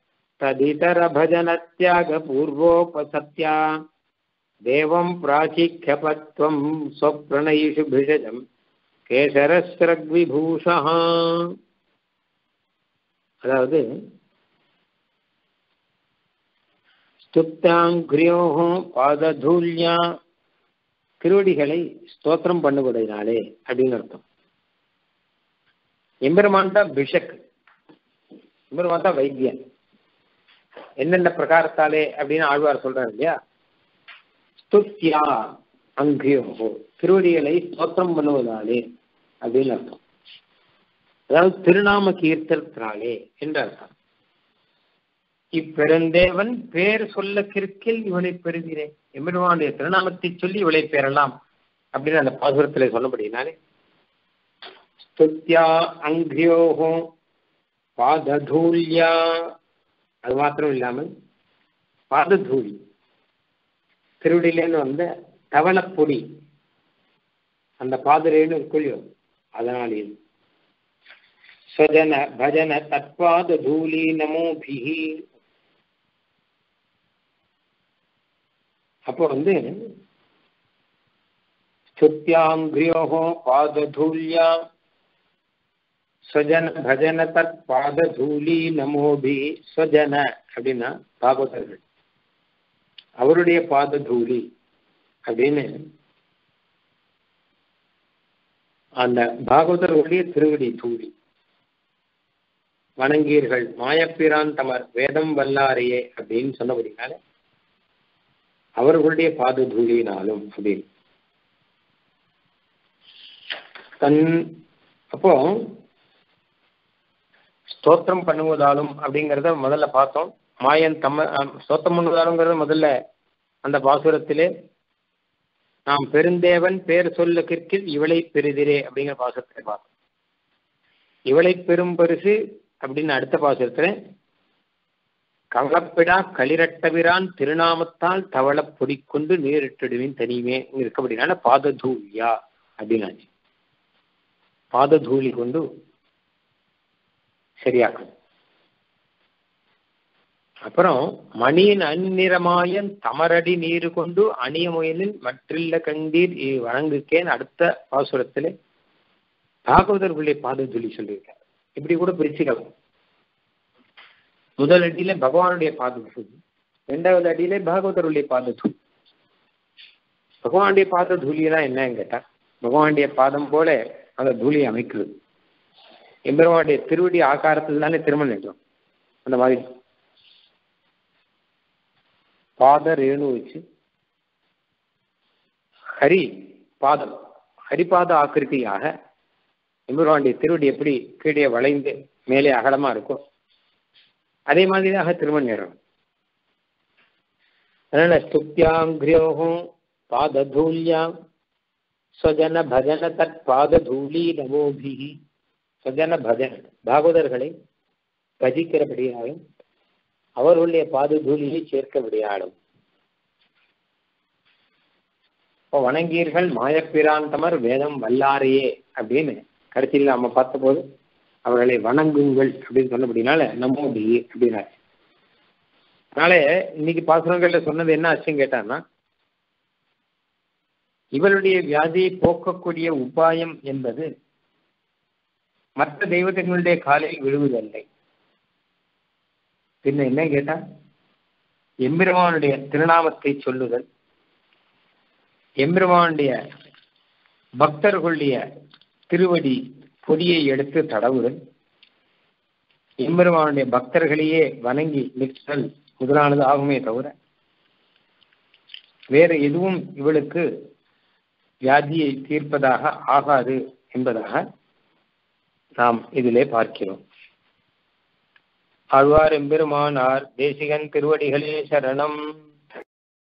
तदितरभजनत्यागपूर्वोपसत्या देवं प्राचिख्यपत्वं स्वप्रणयिषु भिषजम् கேசரஸ்ரக்விபூஷா அதாவது ஸ்துப்தாங்கிரியோகோ பாததூல்யா திருவடிகளை ஸ்தோத்திரம் பண்ணுவதனாலே அப்படின்னு அர்த்தம் எம்பெருமான் தான் பிஷக் எம்பெருமான் தான் வைத்தியன் என்னென்ன பிரகாரத்தாலே அப்படின்னு ஆழ்வார் சொல்றாரு இல்லையா ஸ்துத்யா அங்கியோகோ திருவடிகளை ஸ்தோத்திரம் பண்ணுவதாலே அப்படின்னு அர்த்தம் அதாவது திருநாம கீர்த்தனத்தினாலே என்று அர்த்தம் இப்பெருந்தேவன் பேர் சொல்ல கிற்கில் இவனை பெறுகிறேன் எம்பெருமானுடைய திருநாமத்தை சொல்லி இவளை பெறலாம் அப்படின்னு அந்த பாசுரத்துல சொன்னபடினாலே ஸ்துத்யா அங்கியோகோ பாததூல்யா அது மாத்திரம் இல்லாமல் பாததூலி திருவடியிலேன்னு வந்த தவளப்பொடி அந்த பாதரேன்னு இருக்குல்லையோ அதனாலே ஸ்வஜன பஜன தத்பாத தூலி நமோபிஹி அப்போ வந்து ஸ்துத்யாங்கிரியோகோ பாததூல்யா ஸ்வஜன பஜன தத் பாததூலி நமோபி ஸ்வஜன அப்படின்னா பாகவதர்கள் அவருடைய பாததூலி அப்படின்னு அந்த பாகவதர்களுடைய திருவடி தூளி வணங்கீர்கள் மாயப்பிரான் தமர் வேதம் வல்லாரையே அப்படின்னு சொன்னபடினால அவர்களுடைய பாத தூளியினாலும் அப்படின்னு தன் அப்போ ஸ்தோத்திரம் பண்ணுவதாலும் அப்படிங்கிறத முதல்ல பார்த்தோம் மாயன் தம்ம ஸ்தோத்திரம் பண்ணுவதாலுங்கிறத முதல்ல அந்த பாசுரத்திலே நாம் பெருந்தேவன் பேர் சொல்ல கிற்கில் இவளை பெறுதிரே அப்படிங்கிற பாசுரத்தை பார்த்தோம் இவளை பெரும் பரிசு அப்படின்னு அடுத்த பாசுரத்துல கவலப்பிடா களிரட்டவிரான் திருநாமத்தால் தவள பொடிக்கொண்டு நேரிட்டுடுவின் தனியுமே இருக்கபடினால பாததூலியா அப்படின்னாச்சு பாததூலி கொண்டு சரியாக்கும் அப்புறம் மணியின் அந்நிறமாயன் தமரடி நீரு கொண்டு அணிய முயலில் மற்றில்ல கண்டீர் வழங்குக்கேன் அடுத்த பாசுரத்திலே பாகவதர்களுடைய பாததுலி சொல்லியிருக்கார் இப்படி கூட பிரிச்சுக்கலாம் முதல் அடியில பகவானுடைய பாததுலி ரெண்டாவது அடியில பாகவதருடைய பாததுலி பகவானுடைய பாத தூளியெல்லாம் என்னன்னு கேட்டா பகவானுடைய பாதம் போல அந்த தூளியை அமைக்கிறது எம்பெருமானுடைய திருவடி ஆகாரத்தில் தானே திருமணம் நின்றோம் அந்த மாதிரி பாத ரேணு வச்சு ஹரி பாதம் ஹரிபாத ஆக்கிருத்தியாக எம்பெருமானுடைய திருவடி எப்படி கீழே வளைந்து மேலே அகலமா இருக்கும் அதே மாதிரியாக திருமண் நேரம் அதனால ஸ்துப்தியாங்கிரியோகம் பாததூல்யா ஸ்வஜன பஜன தத் பாததூலி நமோபிஹி ஸ்வஜன பஜன பாகவதர்களை பஜிக்கிறபடியாலும் அவர்களுடைய பாததூலியை சேர்க்கபடியாலும் இப்போ வணங்கீர்கள் மாயப்பிராந்தமர் வேதம் வல்லாரையே அப்படின்னு கடைசியில் நம்ம பார்த்தபோது அவர்களை வணங்குங்கள் அப்படின்னு சொன்னபடினால நம்மோடி அப்படின்னாச்சு அதனால இன்னைக்கு பாசுரங்கள்ல சொன்னது என்ன ஆச்சுன்னு கேட்டான்னா இவருடைய வியாதியை போக்கக்கூடிய உபாயம் என்பது மற்ற தெய்வத்தினுடைய காலில் விழுவதில்லை பின்ன என்ன கேட்டா எம்பெருமானுடைய திருநாமத்தை சொல்லுதல் எம்பெருமானுடைய பக்தர்களுடைய திருவடி பொடியை எடுத்து தடவுதல் எம்பெருமானுடைய பக்தர்களையே வணங்கி நிற்றல் முதலானது ஆகுமே தவிர வேற எதுவும் இவளுக்கு வியாதியை தீர்ப்பதாக ஆகாது என்பதாக நாம் இதிலே பார்க்கிறோம் ஆழ்வார் எம்பெருமானார் தேசிகன் திருவடிகளே சரணம்